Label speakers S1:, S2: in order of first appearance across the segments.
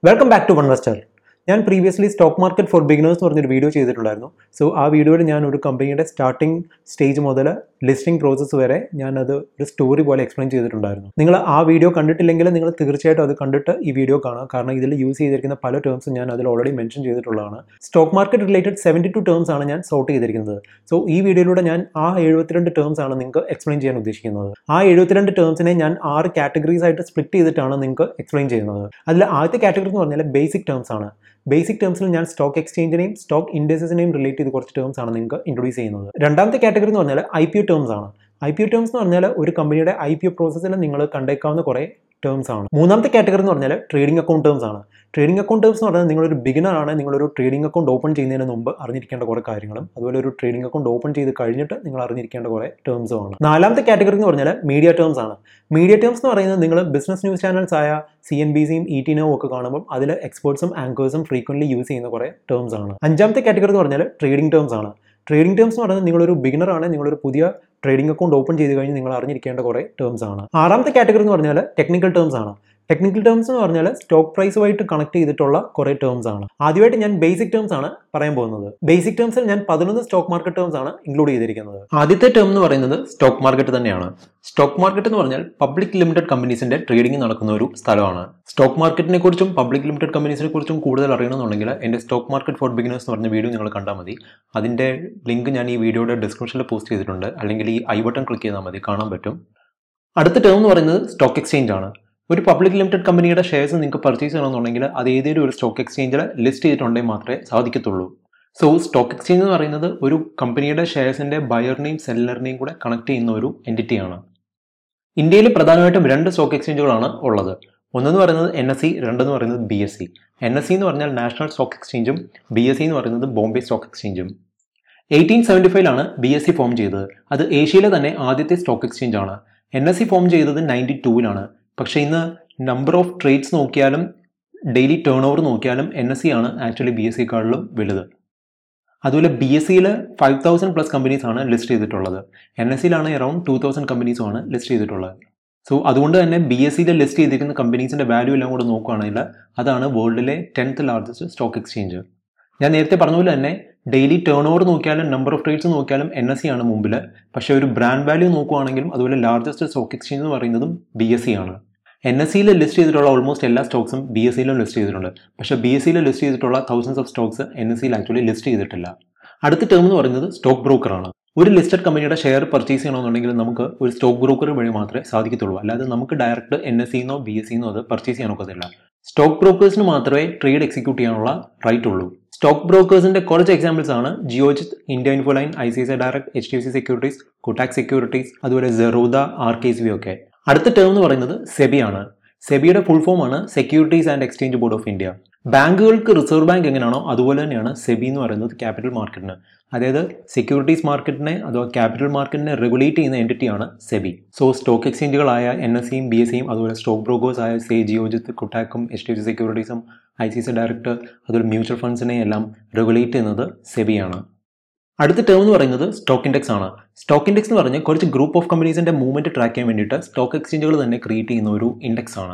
S1: welcome back to വൺവെസ്റ്റർ ഞാൻ previously stock market for beginners എന്ന് പറഞ്ഞൊരു വീഡിയോ ചെയ്തിട്ടുണ്ടായിരുന്നു സോ ആ വീഡിയോയിൽ ഞാൻ ഒരു കമ്പനിയുടെ സ്റ്റാർട്ടിംഗ് സ്റ്റേജ് മുതൽ ലിസ്റ്റിംഗ് പ്രോസസ്സ് വരെ ഞാൻ അത് ഒരു സ്റ്റോറി പോലെ എക്സ്പ്ലെയിൻ ചെയ്തിട്ടുണ്ടായിരുന്നു നിങ്ങൾ ആ വീഡിയോ കണ്ടിട്ടില്ലെങ്കിൽ നിങ്ങൾ തീർച്ചയായിട്ടും അത് കണ്ടിട്ട് ഈ വീഡിയോ കാണാം കാരണം ഇതിൽ യൂസ് ചെയ്തിരിക്കുന്ന പല ടേംസും ഞാൻ അതിൽ ഓൾറെഡി മെൻഷൻ ചെയ്തിട്ടുള്ളതാണ് stock market related seventy two terms ആണ് ഞാൻ സോർട്ട് ചെയ്തിരിക്കുന്നത് സോ ഈ വീഡിയോയിലൂടെ ഞാൻ ആ എഴുപത്തിരണ്ട് ടേംസ് ആണ് നിങ്ങൾക്ക് എക്സ്പ്ലെയിൻ ചെയ്യാൻ ഉദ്ദേശിക്കുന്നത് ആ എഴുപത്തിരണ്ട് ടേംസിനെ ഞാൻ ആറ് കാറ്റഗറീസ് ആയിട്ട് സ്പ്ലിറ്റ് ചെയ്തിട്ടാണ് നിങ്ങൾക്ക് എക്സ്പ്ലെയിൻ ചെയ്യുന്നത് അതിൽ ആദ്യത്തെ കാറ്റഗറി എന്ന് പറഞ്ഞാൽ ബേസിക് ടേംസ് ആണ് ബേസിക് ടേംസിൽ ഞാൻ സ്റ്റോക്ക് എക്സ്ചേഞ്ചിനെയും സ്റ്റോക്ക് ഇൻഡസ്ട്രീസിനെയും റിലേറ്റ് ചെയ്ത് കുറച്ച് ടേംസ് ആണ് നിങ്ങൾക്ക് ഇൻട്രൊഡ്യൂസ് ചെയ്യുന്നത് രണ്ടാമത്തെ കാറ്റഗറി എന്ന് പറഞ്ഞാൽ ഐ പി ഒ ടേംസ് ആണ് ഐ പി ഒ ടേംസ് എന്ന് പറഞ്ഞാൽ ഒരു കമ്പനിയുടെ ഐ പി ഒ പ്രോസസ്സിൽ നിങ്ങൾ കണ്ടേക്കാവുന്ന കുറേ ടേംസ് ആണ് മൂന്നാമത്തെ കാറ്റഗറി എന്ന് പറഞ്ഞാൽ ട്രേഡിംഗ് അക്കൗണ്ട് ടേംസ് ആണ് ട്രേഡിംഗ് അക്കൗണ്ട് ടേംസ് എന്ന് പറഞ്ഞാൽ നിങ്ങളൊരു ബിഗിനർ ആണ് നിങ്ങളൊരു ട്രേഡിംഗ് അക്കൗണ്ട് ഓപ്പൺ ചെയ്യുന്നതിന് മുമ്പ് അറിഞ്ഞിരിക്കേണ്ട കുറേ കാര്യങ്ങളും അതുപോലെ ഒരു ട്രേഡിംഗ് അക്കൗണ്ട് ഓപ്പൺ ചെയ്ത് കഴിഞ്ഞിട്ട് നിങ്ങൾ അറിഞ്ഞിരിക്കേണ്ട കുറേ ടേംസും ആണ് നാലാമത്തെ കാറ്റഗറി എന്ന് പറഞ്ഞാൽ മീഡിയ ടേംസ് ആണ് മീഡിയ ടേംസ് എന്ന് പറയുന്നത് നിങ്ങൾ ബിസിനസ് ന്യൂസ് ചാനൽസ് ആയ സി എൻ ബി സിയും ഇ ടി നോവും ഒക്കെ കാണുമ്പോൾ അതിൽ എക്സ്പേർട്സും ആങ്കേഴ്സും ഫ്രീക്വൻലി യൂസ് ചെയ്യുന്ന കുറേ ടേംസ് ആണ് അഞ്ചാമത്തെ കാറ്റഗറി എന്ന് പറഞ്ഞാൽ ട്രേഡിംഗ് ടേംസ് ആണ് ട്രേഡിംഗ് ടേംസ് എന്ന് പറയുന്നത് നിങ്ങളൊരു ബിഗിനർ ആണ് നിങ്ങളൊരു പുതിയ ട്രേഡിംഗ് അക്കൗണ്ട് ഓപ്പൺ ചെയ്ത് കഴിഞ്ഞ് നിങ്ങൾ അറിഞ്ഞിരിക്കേണ്ട കുറേ ടേംസ് ആണ് ആറാമത്തെ കാറ്റഗറി എന്ന് പറഞ്ഞാൽ ടെക്നിക്കൽ ടേംസ് ആണ് ടെക്നിക്കൽ ടേംസ് എന്ന് പറഞ്ഞാൽ സ്റ്റോക്ക് പ്രൈസുമായിട്ട് കണക്ട് ചെയ്തിട്ടുള്ള കുറേ ടേംസ് ആണ് ആദ്യമായിട്ട് ഞാൻ ബേസിക് ടേംസ് ആണ് പറയാൻ പോകുന്നത് ബേസിക് ടേംസിൽ ഞാൻ പതിനൊന്ന് സ്റ്റോക്ക് മാർക്കറ്റ് ടേംസ് ആണ് ഇൻക്ലൂഡ് ചെയ്തിരിക്കുന്നത് ആദ്യത്തെ ടേം എന്ന് പറയുന്നത് സ്റ്റോക്ക് മാർക്കറ്റ് തന്നെയാണ് സ്റ്റോക്ക് മാർക്കറ്റ് എന്ന് പറഞ്ഞാൽ പബ്ലിക് ലിമിറ്റഡ് കമ്പനീസിന്റെ ട്രേഡിംഗ് നടക്കുന്ന ഒരു സ്ഥലമാണ് സ്റ്റോക്ക് മാർക്കറ്റിനെ കുറിച്ചും പബ്ലിക് ലിമിറ്റഡ് കമ്പനീസിനെ കുറിച്ചും കൂടുതൽ അറിയണമെന്നുണ്ടെങ്കിൽ എൻ്റെ സ്റ്റോക്ക് മാർക്കറ്റ് ഫോർ ബിഗിനേഴ്സ് എന്ന് പറഞ്ഞ വീഡിയോ നിങ്ങൾ കണ്ടാൽ മതി അതിൻ്റെ ലിങ്ക് ഞാൻ ഈ വീഡിയോയുടെ ഡിസ്ക്രിപ്ഷനിൽ പോസ്റ്റ് ചെയ്തിട്ടുണ്ട് അല്ലെങ്കിൽ ഈ ഐ ബട്ടൺ ക്ലിക്ക് ചെയ്താൽ മതി കാണാൻ പറ്റും അടുത്ത ടേം എന്ന് പറയുന്നത് സ്റ്റോക്ക് എക്സ്ചേഞ്ച് ആണ് ഒരു പബ്ലിക് ലിമിറ്റഡ് കമ്പനിയുടെ ഷെയർസ് നിങ്ങൾക്ക് പർച്ചേസ് ചെയ്യണമെന്നുണ്ടെങ്കിൽ അത് ഏതെങ്കിലും ഒരു സ്റ്റോക്ക് എക്സ്ചേഞ്ചിൽ ലിസ്റ്റ് ചെയ്തിട്ടുണ്ടെങ്കിൽ മാത്രമേ സാധിക്കത്തുള്ളൂ സോ സ്റ്റോക്ക് എക്സ്ചേഞ്ച് എന്ന് പറയുന്നത് ഒരു കമ്പനിയുടെ ഷെയർസിന്റെ ബയറിനെയും സെല്ലറിനെയും കൂടെ കണക്ട് ചെയ്യുന്ന ഒരു എൻറ്റിറ്റിയാണ് ഇന്ത്യയിൽ പ്രധാനമായിട്ടും രണ്ട് സ്റ്റോക്ക് എക്സ്ചേഞ്ചുകളാണ് ഉള്ളത് ഒന്നെന്ന് പറയുന്നത് എൻ എസ് സി രണ്ടെന്ന് പറയുന്നത് B S C N S C എന്ന് പറഞ്ഞാൽ നാഷണൽ സ്റ്റോക്ക് എക്സ്ചേഞ്ചും ബി എസ് സി എന്ന് പറയുന്നത് ബോംബെ സ്റ്റോക്ക് എക്സ്ചേഞ്ചും എയ്റ്റീൻ സെവൻറ്റി ഫൈവിലാണ് ബി എസ് സി ഫോം ചെയ്തത് അത് ഏഷ്യയിലെ തന്നെ ആദ്യത്തെ സ്റ്റോക്ക് എക്സ്ചേഞ്ച് ആണ് എൻ എസ് സി ഫോം ചെയ്തത് നയൻറ്റി ടൂവിലാണ് പക്ഷേ ഇന്ന് നമ്പർ ഓഫ് ട്രേഡ്സ് നോക്കിയാലും ഡെയിലി ടേൺ ഓവർ നോക്കിയാലും എൻ എസ് സി ആണ് ആക്ച്വലി ബി എസ് സിക്കാളിലും വലുത് അതുപോലെ ബി എസ് സിയിൽ ഫൈവ് തൗസൻഡ് പ്ലസ് കമ്പനീസ് ആണ് ലിസ്റ്റ് ചെയ്തിട്ടുള്ളത് എൻ എസ് സിയിലാണ് അറൌണ്ട് ടു തൗസൻഡ് കമ്പനീസും ആണ് ലിസ്റ്റ് ചെയ്തിട്ടുള്ളത് സോ അതുകൊണ്ട് തന്നെ ബി എസ് സിയിൽ ലിസ്റ്റ് ചെയ്തിരിക്കുന്ന കമ്പനീസിന്റെ വാല്യൂ എല്ലാം കൂടെ നോക്കുകയാണെങ്കിൽ അതാണ് വേൾഡിലെ ടെൻത്ത് ലാർജസ്റ്റ് സ്റ്റോക്ക് എക്സ്ചേഞ്ച് ഞാൻ നേരത്തെ പറഞ്ഞ പോലെ തന്നെ ഡെയിലി ടേൺ ഓവർ നോക്കിയാലും നമ്പർ ഓഫ് ട്രേഡ്സ് നോക്കിയാലും എൻ എസ് സി ആണ് മുമ്പിൽ പക്ഷേ ഒരു ബ്രാൻഡ് വാല്യൂ നോക്കുകയാണെങ്കിലും അതുപോലെ ലാർജസ്റ്റ് സ്റ്റോക്ക് എക്സ്ചേഞ്ച് എന്ന് പറയുന്നതും ബി എസ് സി ആണ് എൻ എസ് സിയിൽ ലിസ്റ്റ് ചെയ്തിട്ടുള്ള ഓൾമോസ്റ്റ് എല്ലാ സ്റ്റോക്സും ബി എസ് സിയിലും ലിസ്റ്റ് ചെയ്തിട്ടുണ്ട് പക്ഷേ ബി എസ് സിയിൽ ലിസ്റ്റ് ചെയ്തിട്ടുള്ള thousands of stocks N S സിയിൽ ആക്ച്വലി ലിസ്റ്റ് ചെയ്തിട്ടില്ല അടുത്ത ടേം എന്ന് പറയുന്നത് സ്റ്റോക്ക് ബ്രോക്കറാണ് ഒരു ലിസ്റ്റഡ് കമ്പനിയുടെ ഷെയർ പർച്ചേസ് ചെയ്യണമെന്നുണ്ടെങ്കിൽ നമുക്ക് ഒരു സ്റ്റോക്ക് ബ്രോക്കർ വഴി മാത്രമേ സാധിക്കത്തുള്ളൂ അല്ലാതെ നമുക്ക് ഡയറക്റ്റ് എൻ എസ് സിന്നോ ബി എസ് സിന്നോ അത് പർച്ചേസ് ചെയ്യാൻ ഒക്കത്തില്ല സ്റ്റോക്ക് ബ്രോക്കേഴ്സിന് മാത്രമേ ട്രേഡ് എക്സിക്യൂട്ട് ചെയ്യാനുള്ള റൈറ്റ് ഉള്ളൂ സ്റ്റോക്ക് ബ്രോക്കേഴ്സിന്റെ കുറച്ച് എക്സാമ്പിൾസ് ആണ് Geojit India Infoline I C C direct H D F C securities Kotak securities അതുപോലെ Zerodha R K S V ഒക്കെ അടുത്ത ടേം എന്ന് പറയുന്നത് സെബി ആണ് സെബിയുടെ ഫുൾ ഫോം ആണ് securities and exchange board of India ബാങ്കുകൾക്ക് റിസർവ് ബാങ്ക് എങ്ങനെയാണോ അതുപോലെ തന്നെയാണ് സെബി എന്ന് പറയുന്നത് ക്യാപിറ്റൽ മാർക്കറ്റിന് അതായത് സെക്യൂരിറ്റീസ് മാർക്കറ്റിനെ അഥവാ ക്യാപിറ്റൽ മാർക്കറ്റിനെ റെഗുലേറ്റ് ചെയ്യുന്ന എൻറ്റിറ്റിയാണ് സെബി സോ സ്റ്റോക്ക് എക്സ്ചേഞ്ചുകളായ എൻ എസ് സിയും ബി എസ് സിയും അതുപോലെ സ്റ്റോക്ക് ബ്രോക്കേഴ്സ് ആയ സേ ജിയോജിത്ത് കുട്ടാക്കും എച്ച് ഡി എഫ് സി സെക്യൂരിറ്റീസും ഐ സി സി ഡയറക്ടർ അതുപോലെ മ്യൂച്വൽ ഫണ്ട്സിനെ എല്ലാം റെഗുലേറ്റ് ചെയ്യുന്നത് സെബിയാണ് അടുത്ത ടേം എന്ന് പറയുന്നത് സ്റ്റോക്ക് ഇൻഡെക്സ് ആണ് സ്റ്റോക്ക് ഇൻഡെക്സ് എന്ന് പറഞ്ഞാൽ കുറച്ച് ഗ്രൂപ്പ് ഓഫ് കമ്പനീസിന്റെ മൂവ്മെന്റ് ട്രാക്ക് ചെയ്യാൻ വേണ്ടിയിട്ട് സ്റ്റോക്ക് എക്സ്ചേഞ്ചുകൾ തന്നെ ക്രിയേറ്റ് ചെയ്യുന്ന ഒരു ഇൻഡെക്സ് ആണ്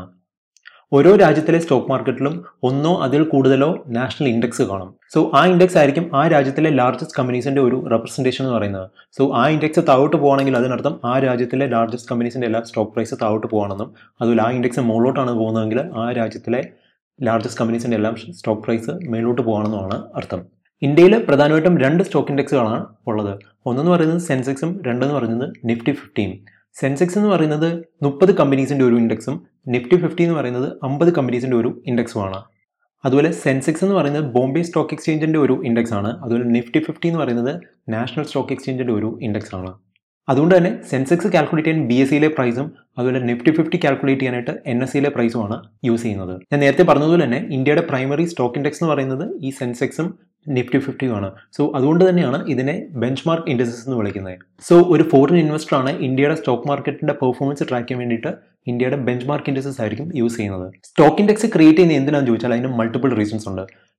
S1: ഓരോ രാജ്യത്തിലെ സ്റ്റോക്ക് മാർക്കറ്റിലും ഒന്നോ അതിൽ കൂടുതലോ നാഷണൽ ഇൻഡെക്സ് കാണും സോ ആ ഇൻഡെക്സ് ആയിരിക്കും ആ രാജ്യത്തിലെ ലാർജസ്റ്റ് കമ്പനീസിന്റെ ഒരു റെപ്രസെന്റേഷൻ എന്ന് പറയുന്നത് സോ ആ ഇൻഡെക്സ് താഴോട്ട് പോകുകയാണെങ്കിൽ അതിനർത്ഥം ആ രാജ്യത്തിലെ ലാർജസ്റ്റ് കമ്പനീസിന്റെ എല്ലാ സ്റ്റോക്ക് പ്രൈസ് താഴോട്ട് പോകണമെന്നും അതുപോലെ ആ ഇൻഡെക്സ് മുകളിലോട്ടാണ് പോകുന്നതെങ്കിൽ ആ രാജ്യത്തിലെ ലാർജസ്റ്റ് കമ്പനീസിന്റെ എല്ലാം സ്റ്റോക്ക് പ്രൈസ് മേലോട്ട് പോകണമെന്നാണ് അർത്ഥം ഇന്ത്യയിൽ പ്രധാനമായിട്ടും രണ്ട് സ്റ്റോക്ക് ഇൻഡെക്സുകളാണ് ഉള്ളത് ഒന്നെന്ന് പറയുന്നത് സെൻസെക്സും രണ്ടെന്ന് പറയുന്നത് നിഫ്റ്റി ഫിഫ്റ്റിയും സെൻസെക്സ് എന്ന് പറയുന്നത് മുപ്പത് കമ്പനീസിൻ്റെ ഒരു ഇൻഡെക്സും നിഫ്റ്റി ഫിഫ്റ്റി എന്ന് പറയുന്നത് അമ്പത് കമ്പനീസിൻ്റെ ഒരു ഇൻഡെക്സുമാണ് അതുപോലെ സെൻസെക്സ് എന്ന് പറയുന്നത് ബോംബെ സ്റ്റോക്ക് എക്സ്ചേഞ്ചിൻ്റെ ഒരു ഇൻഡെക്സ് ആണ് അതുപോലെ നിഫ്റ്റി ഫിഫ്റ്റി എന്ന് പറയുന്നത് നാഷണൽ സ്റ്റോക്ക് എക്സ്ചേഞ്ചിൻ്റെ ഒരു ഇൻഡെക്സ് ആണ് അതുകൊണ്ട് തന്നെ സെൻസെക്സ് കാൽക്കുലേറ്റ് ചെയ്യാൻ ബി എസ് സിയിലെ പ്രൈസും അതുപോലെ നിഫ്റ്റി ഫിഫ്റ്റി കാൽക്കുലേറ്റ് ചെയ്യാനായിട്ട് എൻ എസ് സിയിലെ പ്രൈസുമാണ് യൂസ് ചെയ്യുന്നത് ഞാൻ നേരത്തെ പറഞ്ഞതുപോലെ തന്നെ ഇന്ത്യയുടെ പ്രൈമറി സ്റ്റോക്ക് ഇൻഡെക്സ് എന്ന് പറയുന്നത് ഈ സെൻസെക്സും നിഫ്റ്റി ഫിഫ്റ്റിയും ആണ് സോ അതുകൊണ്ട് തന്നെയാണ് ഇതിനെ ബെഞ്ച് മാർക്ക് ഇൻഡസസ് എന്ന് വിളിക്കുന്നത് സോ ഒരു ഫോറിൻ ഇൻവെസ്റ്റർ ആണ് ഇന്ത്യയുടെ സ്റ്റോക്ക് മാർക്കറ്റിന്റെ പെർഫോമൻസ് ട്രാക്ക് ചെയ്യാൻ വേണ്ടിയിട്ട് ഇന്ത്യയുടെ ബെഞ്ച് മാർക്ക് ഇൻഡസസ് ആയിരിക്കും യൂസ് ചെയ്യുന്നത് സ്റ്റോക്ക് ഇൻഡെക്സ് ക്രിയേറ്റ് ചെയ്യുന്ന എന്തിനാണെന്ന് ചോദിച്ചാൽ അതിന് മൾട്ടിപ്പിൾ റീസൺസ് ഉണ്ട്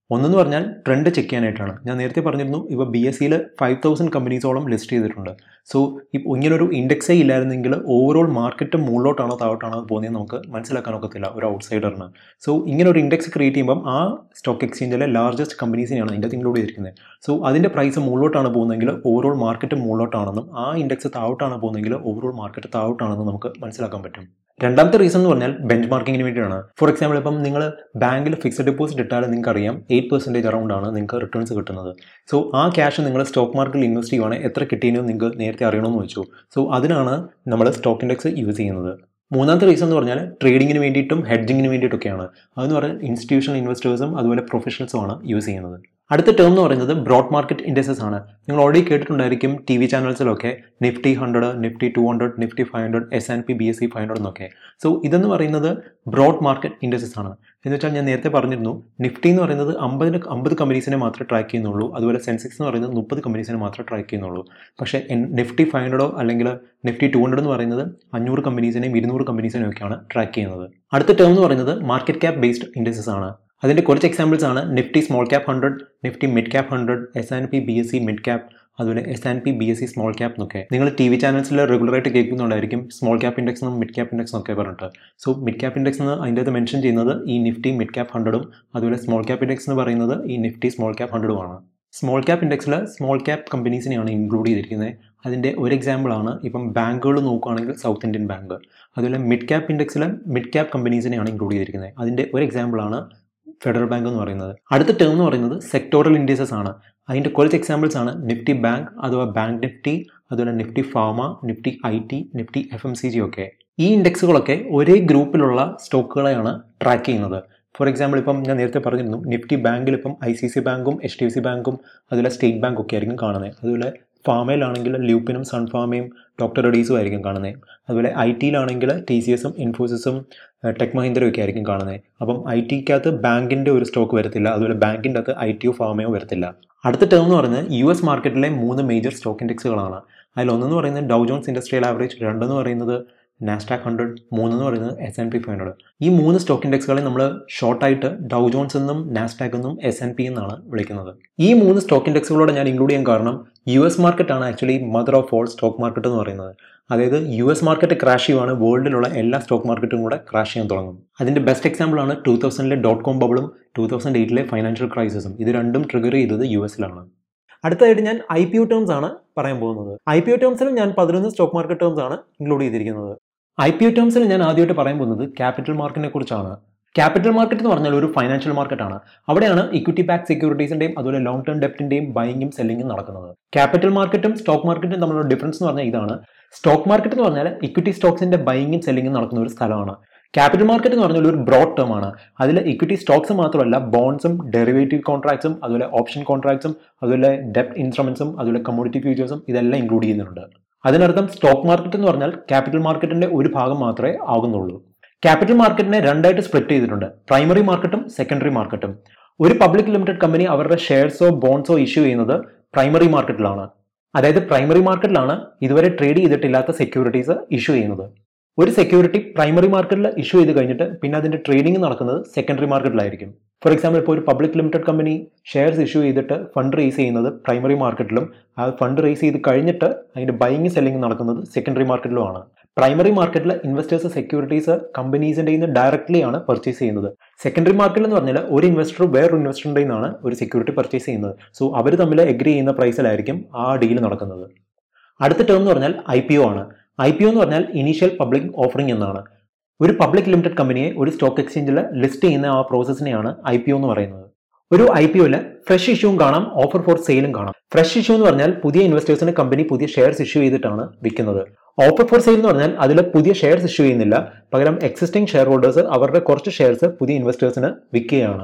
S1: ഒന്നെന്ന് പറഞ്ഞാൽ ട്രെൻഡ് ചെക്ക് ചെയ്യാനായിട്ടാണ് ഞാൻ നേരത്തെ പറഞ്ഞിരുന്നു ഇപ്പോൾ ബി എസ് സിയിൽ ഫൈവ് തൗസൻഡ് കമ്പനീസോളം ലിസ്റ്റ് ചെയ്തിട്ടുണ്ട് സോ ഇപ്പോൾ ഇങ്ങനൊരു ഇൻഡെക്സേ ഇല്ലായിരുന്നെങ്കിൽ ഓവറോൾ മാർക്കറ്റ് മുകളിലോട്ടാണോ താഴോട്ടാണോ പോകുന്നത് നമുക്ക് മനസ്സിലാക്കാൻ ഒക്കത്തില്ല ഒരു ഔട്ട്സൈഡറിന് സോ ഇങ്ങനെ ഒരു ഇൻഡെക്സ് ക്രിയേറ്റ് ചെയ്യുമ്പം ആ സ്റ്റോക്ക് എക്സ്ചേഞ്ചിലെ ലാർജസ്റ്റ് കമ്പനീസിനെയാണ് അതിൻ്റെ ഇൻക്ലൂഡ് ചെയ്തിരിക്കുന്നത് സോ അതിൻ്റെ പ്രൈസ് മുകളിലോട്ടാണ് പോകുന്നതെങ്കിൽ ഓവറോൾ മാർക്കറ്റ് മുകളിലോട്ടാണെന്നും ആ ഇൻഡെക്സ് താഴോട്ടാണ് പോകുന്നതെങ്കിൽ ഓവറോൾ മാർക്കറ്റ് താഴോട്ടാണെന്നും നമുക്ക് മനസ്സിലാക്കാൻ പറ്റും രണ്ടാമത്തെ റീസൺ എന്ന് പറഞ്ഞാൽ ബെഞ്ച് മാർക്കിങ്ങിന് വേണ്ടിയാണ് ഫോർ എക്സാമ്പിൾ ഇപ്പം നിങ്ങൾ ബാങ്കിൽ ഫിക്സഡ് ഡെപ്പോസിറ്റ് ഇട്ടാൽ നിങ്ങൾക്ക് അറിയാം എയ്റ്റ് പെർസെൻറ്റേജ് അറൗണ്ട് ആണ് നിങ്ങൾക്ക് റിട്ടേൺസ് കിട്ടുന്നത് സോ ആ ക്യാഷ് നിങ്ങൾ സ്റ്റോക്ക് മാർക്കറ്റിൽ ഇൻവെസ്റ്റ് ചെയ്യുവാണെങ്കിൽ എത്ര കിട്ടിയെന്ന് നിങ്ങൾക്ക് നേരത്തെ അറിയണമെന്ന് വെച്ചു സോ അതിനാണ് നമ്മൾ സ്റ്റോക്ക് ഇൻഡെക്സ് യൂസ് ചെയ്യുന്നത് മൂന്നാമത്തെ റീസൺ എന്ന് പറഞ്ഞാൽ ട്രേഡിങ്ങിന് വേണ്ടിയിട്ടും ഹെഡ്ജിങ്ങിന് വേണ്ടിയിട്ടൊക്കെയാണ് അതെന്ന് പറഞ്ഞാൽ ഇൻസ്റ്റിറ്റ്യൂഷണൽ ഇൻവെസ്റ്റേഴ്സും അതുപോലെ പ്രൊഫഷണൽസും ആണ് യൂസ് ചെയ്യുന്നത് അടുത്ത ടേം എന്ന് പറയുന്നത് ബ്രോഡ് മാർക്കറ്റ് ഇൻഡെക്സസ് ആണ് നിങ്ങൾ ഓൾറെഡി കേട്ടിട്ടുണ്ടായിരിക്കും ടി വി ചാനൽസിലൊക്കെ Nifty hundred Nifty two hundred Nifty five hundred S and P B S C five hundred എന്നൊക്കെ സോ ഇതെന്ന് പറയുന്നത് ബ്രോഡ് മാർക്കറ്റ് ഇൻഡെക്സസ് ആണ് എന്ന് വെച്ചാൽ ഞാൻ നേരത്തെ പറഞ്ഞിരുന്നു നിഫ്റ്റി എന്ന് പറയുന്നത് അമ്പതിന് അമ്പത് കമ്പനീസിനെ മാത്രമേ ട്രാക്ക് ചെയ്യുന്നുള്ളൂ അതുപോലെ സെൻസെക്സ് എന്ന് പറയുന്നത് മുപ്പത് കമ്പനീസിനെ മാത്രമേ ട്രാക്ക് ചെയ്യുന്നുള്ളൂ പക്ഷേ നിഫ്റ്റി ഫൈവ് ഹൺഡ്രഡോ അല്ലെങ്കിൽ നിഫ്റ്റി ടു ഹൺഡ്രഡ് എന്ന് പറയുന്നത് അഞ്ഞൂറ് കമ്പനീസിനെയും ഇരുന്നൂറ് കമ്പനീസിനെയും ഒക്കെയാണ് ട്രാക്ക് ചെയ്യുന്നത് അടുത്ത ടേം എന്ന് പറയുന്നത് മാർക്കറ്റ് ക്യാപ് ബേസ്ഡ് ഇൻഡെക്സസ് ആണ് അതിൻ്റെ കുറച്ച് എക്സാമ്പിൾസ് ആണ് Nifty small cap hundred Nifty mid cap hundred S and P B S C mid cap അതുപോലെ S and P B S C small cap എന്നൊക്കെ നിങ്ങൾ ടി വി ചാനൽസിൽ റെഗുലറായിട്ട് കേൾക്കുന്നുണ്ടായിരിക്കും സ്മോൾ ക്യാപ് ഇൻഡെക്സ് എന്നും മിഡ് ക്യാപ് ഇൻഡെക്സ് എന്നൊക്കെ പറഞ്ഞിട്ട് so mid cap index എന്ന് അതിൻ്റെ അകത്ത് മെൻഷൻ ചെയ്യുന്നത് ഈ നിഫ്റ്റി മിഡ് ക്യാപ് ഹൺഡ്രഡും അതുപോലെ സ്മോൾ ക്യാപ് ഇൻഡെക്സ് എന്ന് പറയുന്നത് ഈ നിഫ്റ്റി സ്മോൾ ക്യാപ് ഹൺഡ്രഡുമാണ് സ്മോൾ ക്യാപ് ഇൻഡെക്സിൽ സ്മോൾ ക്യാപ് കമ്പനീസിനെയാണ് ഇൻക്ലൂഡ് ചെയ്തിരിക്കുന്നത് അതിൻ്റെ ഒരു എക്സാമ്പിളാണ് ഇപ്പം ബാങ്കുകൾ നോക്കുകയാണെങ്കിൽ സൗത്ത് ഇന്ത്യൻ ബാങ്ക് അതുപോലെ മിഡ് ക്യാപ് ഇൻഡെക്സിൽ മിഡ് ക്യാപ് കമ്പനീസിനെയാണ് ഇൻക്ലൂഡ് ചെയ്തിരിക്കുന്നത് അതിൻ്റെ ഒരു എക്സാമ്പിളാണ് ഫെഡറൽ ബാങ്ക് എന്ന് പറയുന്നത് അടുത്ത ടേം എന്ന് പറയുന്നത് സെക്ടോറൽ ഇൻഡീസസ് ആണ് അതിൻ്റെ കുറച്ച് എക്സാമ്പിൾസ് ആണ് നിഫ്റ്റി ബാങ്ക് അഥവാ ബാങ്ക് നിഫ്റ്റി അതുപോലെ Nifty pharma Nifty I T Nifty F M C G ഒക്കെ ഈ ഇൻഡെക്സുകളൊക്കെ ഒരേ ഗ്രൂപ്പിലുള്ള സ്റ്റോക്കുകളെയാണ് ട്രാക്ക് ചെയ്യുന്നത് ഫോർ എക്സാമ്പിൾ ഇപ്പം ഞാൻ നേരത്തെ പറഞ്ഞിരുന്നു നിഫ്റ്റി ബാങ്കിൽ ഇപ്പം ഐ സി സി ബാങ്കും എച്ച് ഡി എഫ് സി ബാങ്കും അതുപോലെ സ്റ്റേറ്റ് ബാങ്ക് ഒക്കെ ആയിരിക്കും കാണുന്നത് അതുപോലെ ഫാമയിലാണെങ്കിൽ ലൂപ്പിനും സൺഫാമയും ഡോക്ടർ റെഡീസും ആയിരിക്കും കാണുന്നത് അതുപോലെ ഐ ടിയിലാണെങ്കിൽ ടി സി എസും ഇൻഫോസിസും ടെക് മഹീന്ദ്രയും ഒക്കെ ആയിരിക്കും കാണുന്നത് അപ്പം ഐ ടിക്കകത്ത് ബാങ്കിൻ്റെ ഒരു സ്റ്റോക്ക് വരത്തില്ല അതുപോലെ ബാങ്കിൻ്റെ അകത്ത് ഐ ടിയോ ഫാമയോ വരത്തില്ല അടുത്ത ടേം എന്ന് പറയുന്നത് യു എസ് മാർക്കറ്റിലെ മൂന്ന് മേജർ സ്റ്റോക്ക് ഇൻഡെക്സുകളാണ് അതിലൊന്നെന്ന് പറയുന്നത് ഡൗ ജോൺസ് ഇൻഡസ്ട്രിയൽ ആവറേജ് രണ്ടെന്ന് പറയുന്നത് നാസ്ഡാക്ക് ഹൺഡ്രഡ് മൂന്നെന്ന് പറയുന്നത് S and P five hundred ഈ മൂന്ന് സ്റ്റോക്ക് ഇൻഡെക്സുകളെ നമ്മൾ ഷോർട്ടായിട്ട് ഡൗ ജോൺസ് എന്നും നാസ്ഡാക്ക് എന്നും എസ് എൻ പി എന്നാണ് വിളിക്കുന്നത് ഈ മൂന്ന് സ്റ്റോക്ക് ഇൻഡെക്സുകളോടെ ഞാൻ ഇൻക്ലൂഡ് ചെയ്യാൻ കാരണം യു എസ് മാർക്കറ്റാണ് actually mother of all stock market എന്ന് പറയുന്നത് അതായത് യു എസ് മാർക്കറ്റ് ക്രാഷ് ചെയ്യുവാണ് വേൾഡിലുള്ള എല്ലാ സ്റ്റോക്ക് മാർക്കറ്റും കൂടെ ക്രാഷ് ചെയ്യാൻ തുടങ്ങും അതിൻ്റെ ബെസ്റ്റ് എക്സാമ്പിൾ ആണ് ടൂ തൗസൻഡിലെ ഡോട്ട് കോം ബബിളും ടൂ തൗസൻഡ് എയ്റ്റിലെ ഫൈനാൻഷ്യൽ ക്രൈസിസും ഇത് രണ്ടും ട്രിഗർ ചെയ്തത് യു എസിലാണ് അടുത്തതായിട്ട് ഞാൻ ഐ പി ഒ ടേംസ് ആണ് പറയാൻ പോകുന്നത് ഐ പി ഒ ടേംസിൽ ഞാൻ പതിനൊന്ന് സ്റ്റോക്ക് മാർക്കറ്റ് ടേംസ് ആണ് ഇൻക്ലൂഡ് ചെയ്തിരിക്കുന്നത് ഐ പി ഒ ടേംസിൽ ഞാൻ ആദ്യമായിട്ട് പറയാൻ പോകുന്നത് ക്യാപിറ്റൽ മാർക്കറ്റിനെ കുറിച്ചാണ് ക്യാപിറ്റൽ മാർക്കറ്റ് എന്ന് പറഞ്ഞാൽ ഒരു ഫൈനാൻഷ്യൽ മാർക്കറ്റാണ് അവിടെയാണ് ഇക്വിറ്റി ബാക്ക് സെക്യൂരിറ്റീസിന്റെയും അതുപോലെ ലോങ് ടേം ഡെപ്റ്റിന്റെയും ബൈങ്ങും സെല്ലിങ്ങും നടക്കുന്നത് ക്യാപിറ്റൽ മാർക്കറ്റും സ്റ്റോക്ക് മാർക്കറ്റും തമ്മിലുള്ള ഡിഫറൻസ് എന്ന് പറഞ്ഞാൽ ഇതാണ് സ്റ്റോക്ക് മാർക്കറ്റ് എന്ന് പറഞ്ഞാൽ ഇക്വിറ്റി സ്റ്റോക്സിന്റെ ബൈങ്ങും സെല്ലിങ്ങും നടക്കുന്ന ഒരു സ്ഥലമാണ് ക്യാപിറ്റൽ മാർക്കറ്റ് എന്ന് പറഞ്ഞാൽ ഒരു ബ്രോഡ് ടേം ആണ് അതിൽ ഇക്വിറ്റി സ്റ്റോക്സ് മാത്രമല്ല ബോൺസും ഡെറിവേറ്റീവ് കോൺട്രാക്ട്സും അതുപോലെ ഓപ്ഷൻ കോൺട്രാക്ട്സും അതുപോലെ ഡെപ്റ്റ് ഇൻസ്ട്രുമെന്റ്സും അതുപോലെ കമ്മോഡിറ്റി ഫ്യൂച്ചേഴ്സും ഇതെല്ലാം ഇൻക്ലൂഡ് ചെയ്യുന്നുണ്ട് അതിനർത്ഥം സ്റ്റോക്ക് മാർക്കറ്റ് എന്ന് പറഞ്ഞാൽ ക്യാപിറ്റൽ മാർക്കറ്റിന്റെ ഒരു ഭാഗം മാത്രമേ ആകുന്നുള്ളൂ ക്യാപിറ്റൽ മാർക്കറ്റിനെ രണ്ടായിട്ട് സ്പ്ലിറ്റ് ചെയ്തിട്ടുണ്ട് പ്രൈമറി മാർക്കറ്റും സെക്കൻഡറി മാർക്കറ്റും ഒരു പബ്ലിക് ലിമിറ്റഡ് കമ്പനി അവരുടെ ഷെയർസോ ബോൺസോ ഇഷ്യൂ ചെയ്യുന്നത് പ്രൈമറി മാർക്കറ്റിലാണ് അതായത് പ്രൈമറി മാർക്കറ്റിലാണ് ഇതുവരെ ട്രേഡ് ചെയ്തിട്ടില്ലാത്ത സെക്യൂരിറ്റീസ് ഇഷ്യൂ ചെയ്യുന്നത് ഒരു സെക്യൂരിറ്റി പ്രൈമറി മാർക്കറ്റിൽ ഇഷ്യൂ ചെയ്ത് കഴിഞ്ഞിട്ട് പിന്നെ അതിന്റെ ട്രേഡിംഗ് നടക്കുന്നത് സെക്കൻഡറി മാർക്കറ്റിലായിരിക്കും ഫോർ എക്സാമ്പിൾ ഇപ്പോൾ ഒരു public limited company shares issue ചെയ്തിട്ട് ഫണ്ട് റേസ് ചെയ്യുന്നത് പ്രൈമറി മാർക്കറ്റിലും ആ ഫണ്ട് റേസ് ചെയ്ത് കഴിഞ്ഞിട്ട് അതിന്റെ ബൈങ് സെല്ലിംഗ് നടക്കുന്നത് സെക്കൻഡറി മാർക്കറ്റിലുമാണ് പ്രൈമറി മാർക്കറ്റിൽ ഇൻവെസ്റ്റേഴ്സ് സെക്യൂരിറ്റീസ് കമ്പനീസിന്റെ നിന്ന് ഡയറക്ട്ലി ആണ് പർച്ചേസ് ചെയ്യുന്നത് സെക്കൻഡറി മാർക്കറ്റിൽ എന്ന് പറഞ്ഞാൽ ഒരു ഇൻവെസ്റ്റർ വേറൊരു ഇൻവെസ്റ്ററിന്റെ നിന്നാണ് ഒരു സെക്യൂരിറ്റി പർച്ചേസ് ചെയ്യുന്നത് സോ അവർ തമ്മിൽ എഗ്രി ചെയ്യുന്ന പ്രൈസിലായിരിക്കും ആ ഡീൽ നടക്കുന്നത് അടുത്ത ടേം എന്ന് പറഞ്ഞാൽ ഐ പി ഒ ആണ് ഐ പി ഒ എന്ന് പറഞ്ഞാൽ ഇനീഷ്യൽ പബ്ലിക് ഓഫറിംഗ് എന്നാണ് ഒരു പബ്ലിക് ലിമിറ്റഡ് കമ്പനിയെ ഒരു സ്റ്റോക്ക് എക്സ്ചേഞ്ചിൽ ലിസ്റ്റ് ചെയ്യുന്ന ആ പ്രോസസ്സിനെയാണ് ഐ പി ഒ എന്ന് പറയുന്നത് ഒരു ഐ പി ഒയിൽ ഫ്രഷ് ഇഷ്യൂവും കാണാം ഓഫർ ഫോർ സെയിലും കാണാം ഫ്രഷ് ഇഷ്യൂ എന്ന് പറഞ്ഞാൽ പുതിയ ഇൻവെസ്റ്റേഴ്സിന് കമ്പനി പുതിയ ഷെയർസ് ഇഷ്യൂ ചെയ്തിട്ടാണ് വിൽക്കുന്നത് ഓഫർ ഫോർ സെയിൽ എന്ന് പറഞ്ഞാൽ അതിൽ പുതിയ ഷെയർസ് ഇഷ്യൂ ചെയ്യുന്നില്ല പകരം എക്സിസ്റ്റിംഗ് ഷെയർ ഹോൾഡേഴ്സ് അവരുടെ കുറച്ച് ഷെയർസ് പുതിയ ഇൻവെസ്റ്റേഴ്സിന് വിൽക്കുകയാണ്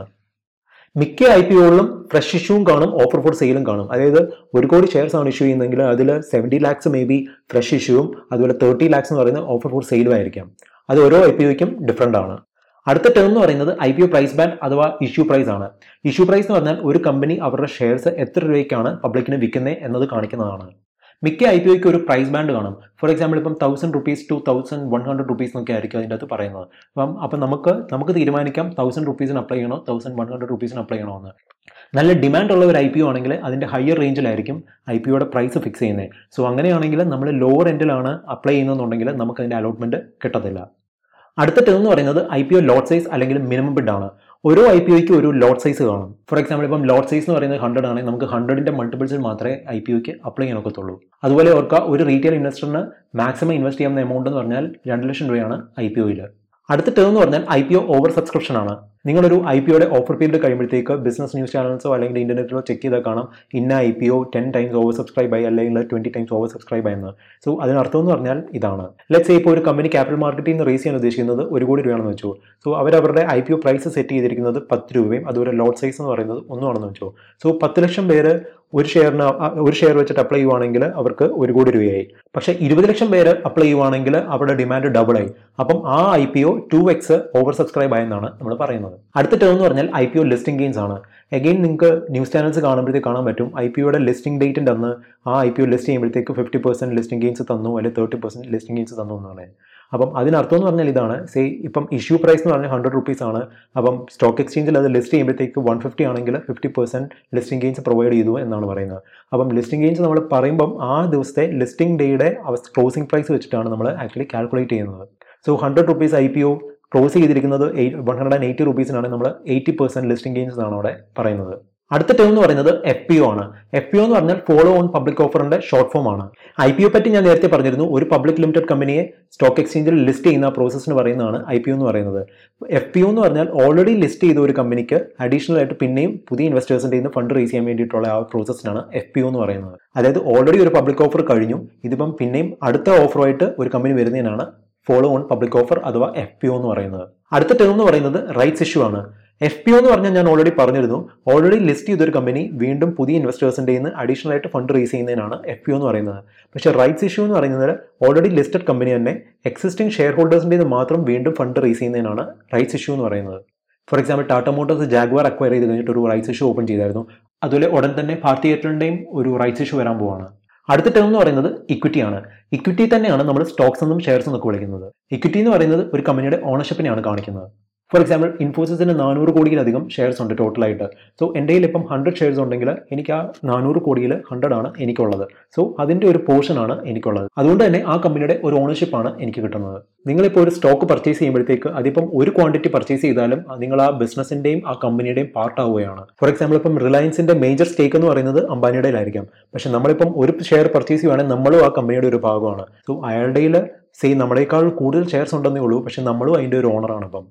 S1: മിക്ക ഐ പി ഒകളിലും ഫ്രഷ് ഇഷ്യൂവും കാണും ഓഫർ ഫോർ സെയിലും കാണും അതായത് ഒരു കോടി ഷെയർസ് ആണ് ഇഷ്യൂ ചെയ്യുന്നതെങ്കിൽ അതിൽ seventy lakhs may be fresh ഇഷ്യൂവും അതുപോലെ തേർട്ടി ലാക്സ് എന്ന് പറയുന്നത് ഓഫർ ഫോർ സെയിലും ആയിരിക്കാം അത് ഓരോ ഐ പി ഒയ്ക്കും ഡിഫറെൻ്റ് ആണ് അടുത്ത ടേം എന്ന് പറയുന്നത് I P O price band അഥവാ ഇഷ്യൂ പ്രൈസ് ആണ് ഇഷ്യൂ പ്രൈസ് എന്ന് പറഞ്ഞാൽ ഒരു കമ്പനി അവരുടെ ഷെയർസ് എത്ര രൂപയ്ക്കാണ് പബ്ലിക്കിന് വിൽക്കുന്നത് എന്നത് കാണിക്കുന്നതാണ് മിക്ക ഐ പി ഒക്ക് ഒരു പ്രൈസ് ബാൻഡ് കാണും ഫോർ എക്സാമ്പിൾ ഇപ്പം thousand rupees to thousand one hundred rupees എന്നൊക്കെ ആയിരിക്കും അതിൻ്റെ അകത്ത് പറയുന്നത് അപ്പം അപ്പം നമുക്ക് നമുക്ക് തീരുമാനിക്കാം തൗസൻഡ് റുപ്പീസിന് അപ്ലൈ ചെയ്യണോ തൗസൻഡ് വൺ ഹൺഡ്രഡ് റുപ്പീസിന് അപ്ലൈ ചെയ്യണോ എന്ന് നല്ല ഡിമാൻഡ് ഉള്ള ഒരു ഐ പി ഒ ആണെങ്കിൽ അതിൻ്റെ ഹയർ റേഞ്ചിലായിരിക്കും ഐ പി ഒയുടെ പ്രൈസ് ഫിക്സ് ചെയ്യുന്നത് സോ അങ്ങനെയാണെങ്കിൽ നമ്മൾ ലോവർ എൻഡിലാണ് അപ്ലൈ ചെയ്യുന്നതെന്നുണ്ടെങ്കിൽ നമുക്ക് അതിൻ്റെ അലോട്ട്മെൻറ്റ് കിട്ടത്തില്ല അടുത്ത ടേം എന്ന് പറയുന്നത് I P O lot size അല്ലെങ്കിൽ മിനിമം ബിഡ് ആണ് ഓരോ ഐ പി ഒയ്ക്ക് ഒരു ലോട്ട് സൈസ് കാണും ഫോർ എക്സാമ്പിൾ ഇപ്പം ലോട്ട് സൈസ് എന്ന് പറയുന്നത് ഹൺഡ്രഡ് ആണെങ്കിൽ നമുക്ക് ഹൺഡ്രഡിന്റെ മൾട്ടിപ്പിൾസിൽ മാത്രമേ ഐ പി ഒക്ക് അപ്ലൈ ചെയ്യാൻ ഒക്കത്തുള്ളൂ അതുപോലെ ഓർക്കുക ഒരു റീറ്റെയിൽ ഇൻവെസ്റ്ററിന് മാക്സിമം ഇൻവെസ്റ്റ് ചെയ്യാവുന്ന എമൗണ്ട് എന്ന് പറഞ്ഞാൽ രണ്ട് ലക്ഷം രൂപയാണ് ഐ പി ഒയിൽ അടുത്ത ടേം എന്ന് പറഞ്ഞാൽ I P O over subscription ആണ് നിങ്ങളൊരു ഐ പി ഒയുടെ ഓഫർ പീരീഡ് കഴിയുമ്പോഴത്തേക്ക് ബിസിനസ് ന്യൂസ് ചാനൽസോ അല്ലെങ്കിൽ ഇന്റർനെറ്റിലോ ചെക്ക് ചെയ്താൽ കാണാം ഇന്ന I P O ten times over subscribe ആയി അല്ലെങ്കിൽ ട്വന്റി ടൈംസ് ഓവർ സബ്സ്ക്രൈബ് ആയെന്ന് സോ അതിനർത്ഥം എന്ന് പറഞ്ഞാൽ ഇതാണ് ലെറ്റ്സ് ഇപ്പോൾ ഒരു കമ്പനി ക്യാപിറ്റൽ മാർക്കറ്റിൽ നിന്ന് റേസ് ചെയ്യാൻ ഉദ്ദേശിക്കുന്നത് ഒരു കോടി രൂപയാണെന്ന് വെച്ചു സോ അവർ അവരുടെ I P O price set ചെയ്തിരിക്കുന്നത് പത്ത് രൂപയും അതുപോലെ ലോട്ട് സൈസ് എന്ന് പറയുന്നത് ഒന്നുമാണെന്ന് വെച്ചു സോ പത്ത് ലക്ഷം പേര് ഒരു ഷെയറിന് ഒരു ഷെയർ വെച്ചിട്ട് അപ്ലൈ ചെയ്യുവാണെങ്കിൽ അവർക്ക് ഒരു കോടി രൂപയായി പക്ഷേ ഇരുപത് ലക്ഷം പേര് അപ്ലൈ ചെയ്യുവാണെങ്കിൽ അവരുടെ ഡിമാൻഡ് ഡബിൾ ആയി അപ്പം ആ I P O two X over subscribe ആയെന്നാണ് നമ്മൾ പറയുന്നത് അടുത്ത ടേം എന്ന് പറഞ്ഞാൽ I P O listing gains again എഗെയിൻ നിങ്ങൾക്ക് ന്യൂസ് ചാനൽസ് കാണുമ്പോഴത്തേക്ക് കാണാൻ പറ്റും ഐ പി ഒയുടെ ലിസ്റ്റിംഗ് ഡേറ്റിൻ്റെ അന്ന് ആ ഐ പി ഒ ലിസ്റ്റ് ചെയ്യുമ്പോഴത്തേക്ക് ഫിഫ്റ്റി പെർസെൻറ്റ് ലിസ്റ്റിംഗ് ഗെയിൻസ് തന്നു അല്ലെങ്കിൽ തേർട്ടി പെർസെൻറ്റ് ലിസ്റ്റിംഗ് ഗെയിൻസ് തന്നു എന്നാണ് അപ്പം അതിനർത്ഥം എന്ന് പറഞ്ഞാൽ ഇതാണ് സേ ഇപ്പം ഇഷ്യൂ പ്രൈസ് എന്ന് പറഞ്ഞാൽ ഹൺഡ്രഡ് റുപ്പീസ് ആണ് അപ്പം സ്റ്റോക്ക് എക്സ്ചേഞ്ചിൽ അത് ലിസ്റ്റ് ചെയ്യുമ്പോഴത്തേക്ക് വൺ ഫിഫ്റ്റി ആണെങ്കിൽ fifty percent listing gains provide ചെയ്തു എന്നാണ് പറയുന്നത് അപ്പം ലിസ്റ്റിംഗ് ഗെയിൻസ് നമ്മൾ പറയുമ്പം ആ ദിവസത്തെ ലിസ്റ്റിംഗ് ഡേയുടെ ക്ലോസിംഗ് പ്രൈസ് വെച്ചിട്ടാണ് നമ്മൾ ആക്ച്വലി കാൽക്കുലേറ്റ് ചെയ്യുന്നത് so hundred rupees I P O close ചെയ്തിരിക്കുന്നത് വൺ ഹൺഡ്രഡ് ആൻഡ് എയ്റ്റി റുപ്പീസിനാണ് നമ്മൾ എയ്റ്റി പെർസെൻറ്റ് ലിസ്റ്റിംഗ് ഗെയിൻസ് ആണ് അവിടെ പറയുന്നത് അടുത്ത ടേം എന്ന് പറയുന്നത് എഫ് പി ഒ ആണ് എഫ് പി ഒ എന്ന് പറഞ്ഞാൽ ഫോളോ ഓൺ പബ്ലിക് ഓഫറിന്റെ ഷോർട്ട് ഫോം ആണ് ഐ പി ഒ പറ്റി ഞാൻ നേരത്തെ പറഞ്ഞിരുന്നു ഒരു പബ്ലിക് ലിമിറ്റഡ് കമ്പനിയെ സ്റ്റോക്ക് എക്സ്ചേഞ്ചിൽ ലിസ്റ്റ് ചെയ്യുന്ന പ്രോസസ്സിന് പറയുന്നതാണ് ഐ പി ഒ എന്ന് പറയുന്നത് എഫ് പി ഒ എന്ന് പറഞ്ഞാൽ ഓൾറെഡി ലിസ്റ്റ് ചെയ്ത ഒരു കമ്പനിക്ക് അഡീഷണൽ ആയിട്ട് പിന്നെയും പുതിയ ഇൻവെസ്റ്റേഴ്സിന്റെ നിന്ന് ഫണ്ട് റേസ് ചെയ്യാൻ വേണ്ടിയിട്ടുള്ള ആ പ്രോസസ്സിനാണ് എഫ് പി ഒ എന്ന് പറയുന്നത് അതായത് ഓൾറെഡി ഒരു പബ്ലിക് ഓഫർ കഴിഞ്ഞു ഇതിപ്പം പിന്നെയും അടുത്ത ഓഫറുമായിട്ട് ഒരു കമ്പനി വരുന്നതിനാണ് ഫോളോ ഓൺ പബ്ലിക് ഓഫർ അഥവാ എഫ് പി ഒ എന്ന് പറയുന്നത് അടുത്ത ടേം എന്ന് പറയുന്നത് റൈറ്റ്സ് ഇഷ്യൂ ആണ് എഫ് പി ഒ എന്ന് പറഞ്ഞാൽ ഞാൻ ഓൾറെഡി പറഞ്ഞിരുന്നു ഓൾറെഡി ലിസ്റ്റ് ചെയ്തൊരു കമ്പനി വീണ്ടും പുതിയ ഇൻവെസ്റ്റേഴ്സിൻ്റെ നിന്ന് അഡീഷണൽ ആയിട്ട് ഫണ്ട് റേസ് ചെയ്യുന്നതിനാണ് എഫ് പി ഒ എന്ന് പറയുന്നത് പക്ഷേ റൈറ്റ്സ് ഇഷ്യൂ എന്ന് പറയുന്നത് ഓൾറെഡി ലിസ്റ്റഡ് കമ്പനി തന്നെ എക്സിസ്റ്റിംഗ് ഷെയർ ഹോൾഡേഴ്സിൻ്റെ നിന്ന് മാത്രം വീണ്ടും ഫണ്ട് റേസ് ചെയ്യുന്നതിനാണ് റൈറ്റ്സ് ഇഷ്യൂ എന്ന് പറയുന്നത് for example Tata Motors Jaguar acquire ചെയ്ത് കഴിഞ്ഞിട്ട് ഒരു റൈറ്റ്സ് ഇഷ്യൂ ഓപ്പൺ ചെയ്തായിരുന്നു അതുപോലെ ഉടൻ തന്നെ ഭാരതി എയർടെലിൻ്റെയും ഒരു റൈറ്റ്സ് ഇഷ്യൂ വരാൻ പോവാണ് അടുത്ത ടേം എന്ന് പറയുന്നത് ഇക്വിറ്റി ആണ് ഇക്വിറ്റി തന്നെയാണ് നമ്മൾ സ്റ്റോക്സ് എന്നും ഷെയർസ് എന്നൊക്കെ വിളിക്കുന്നത് ഇക്വിറ്റി എന്ന് പറയുന്നത് ഒരു കമ്പനിയുടെ ഓണർഷിപ്പിനെയാണ് കാണിക്കുന്നത് ഫോർ എക്സാമ്പിൾ ഇൻഫോസിസിന് നാനൂറ് കോടിയിലധികം ഷെയർസ് ഉണ്ട് ടോട്ടലായിട്ട് സോ എൻ്റെ കയ്യിൽ ഇപ്പം ഹൺഡ്രഡ് ഷെയർസ് ഉണ്ടെങ്കിൽ എനിക്ക് ആ നാനൂറ് കോടിയിൽ ഹൺഡ്രഡ് ആണ് എനിക്കുള്ളത് സോ അതിൻ്റെ ഒരു പോർഷൻ ആണ് എനിക്കുള്ളത് അതുകൊണ്ട് തന്നെ ആ കമ്പനിയുടെ ഒരു ഓണർഷിപ്പാണ് എനിക്ക് കിട്ടുന്നത് നിങ്ങളിപ്പോൾ ഒരു സ്റ്റോക്ക് പർച്ചേസ് ചെയ്യുമ്പോഴത്തേക്ക് അതിപ്പം ഒരു ക്വാണ്ടിറ്റി പർച്ചേസ് ചെയ്താലും നിങ്ങൾ ആ ബിസിനസിൻ്റെയും ആ കമ്പനിയുടെയും പാർട്ട് ആവുകയാണ് ഫോർ എക്സാമ്പിൾ ഇപ്പം റിലയൻസിൻ്റെ മേജർ സ്റ്റേക്ക് എന്ന് പറയുന്നത് അംബാനിയുടെയിലായിരിക്കാം പക്ഷെ നമ്മളിപ്പം ഒരു ഷെയർ പർച്ചേസ് ചെയ്യുവാണെങ്കിൽ നമ്മളും ആ കമ്പനിയുടെ ഒരു ഭാഗമാണ് സോ അയാളുടെ സെയിം നമ്മളെക്കാൾ കൂടുതൽ ഷെയർസ് ഉണ്ടെന്നേ ഉള്ളൂ പക്ഷെ നമ്മളും അതിൻ്റെ ഒരു ഓണറാണ് ഇപ്പം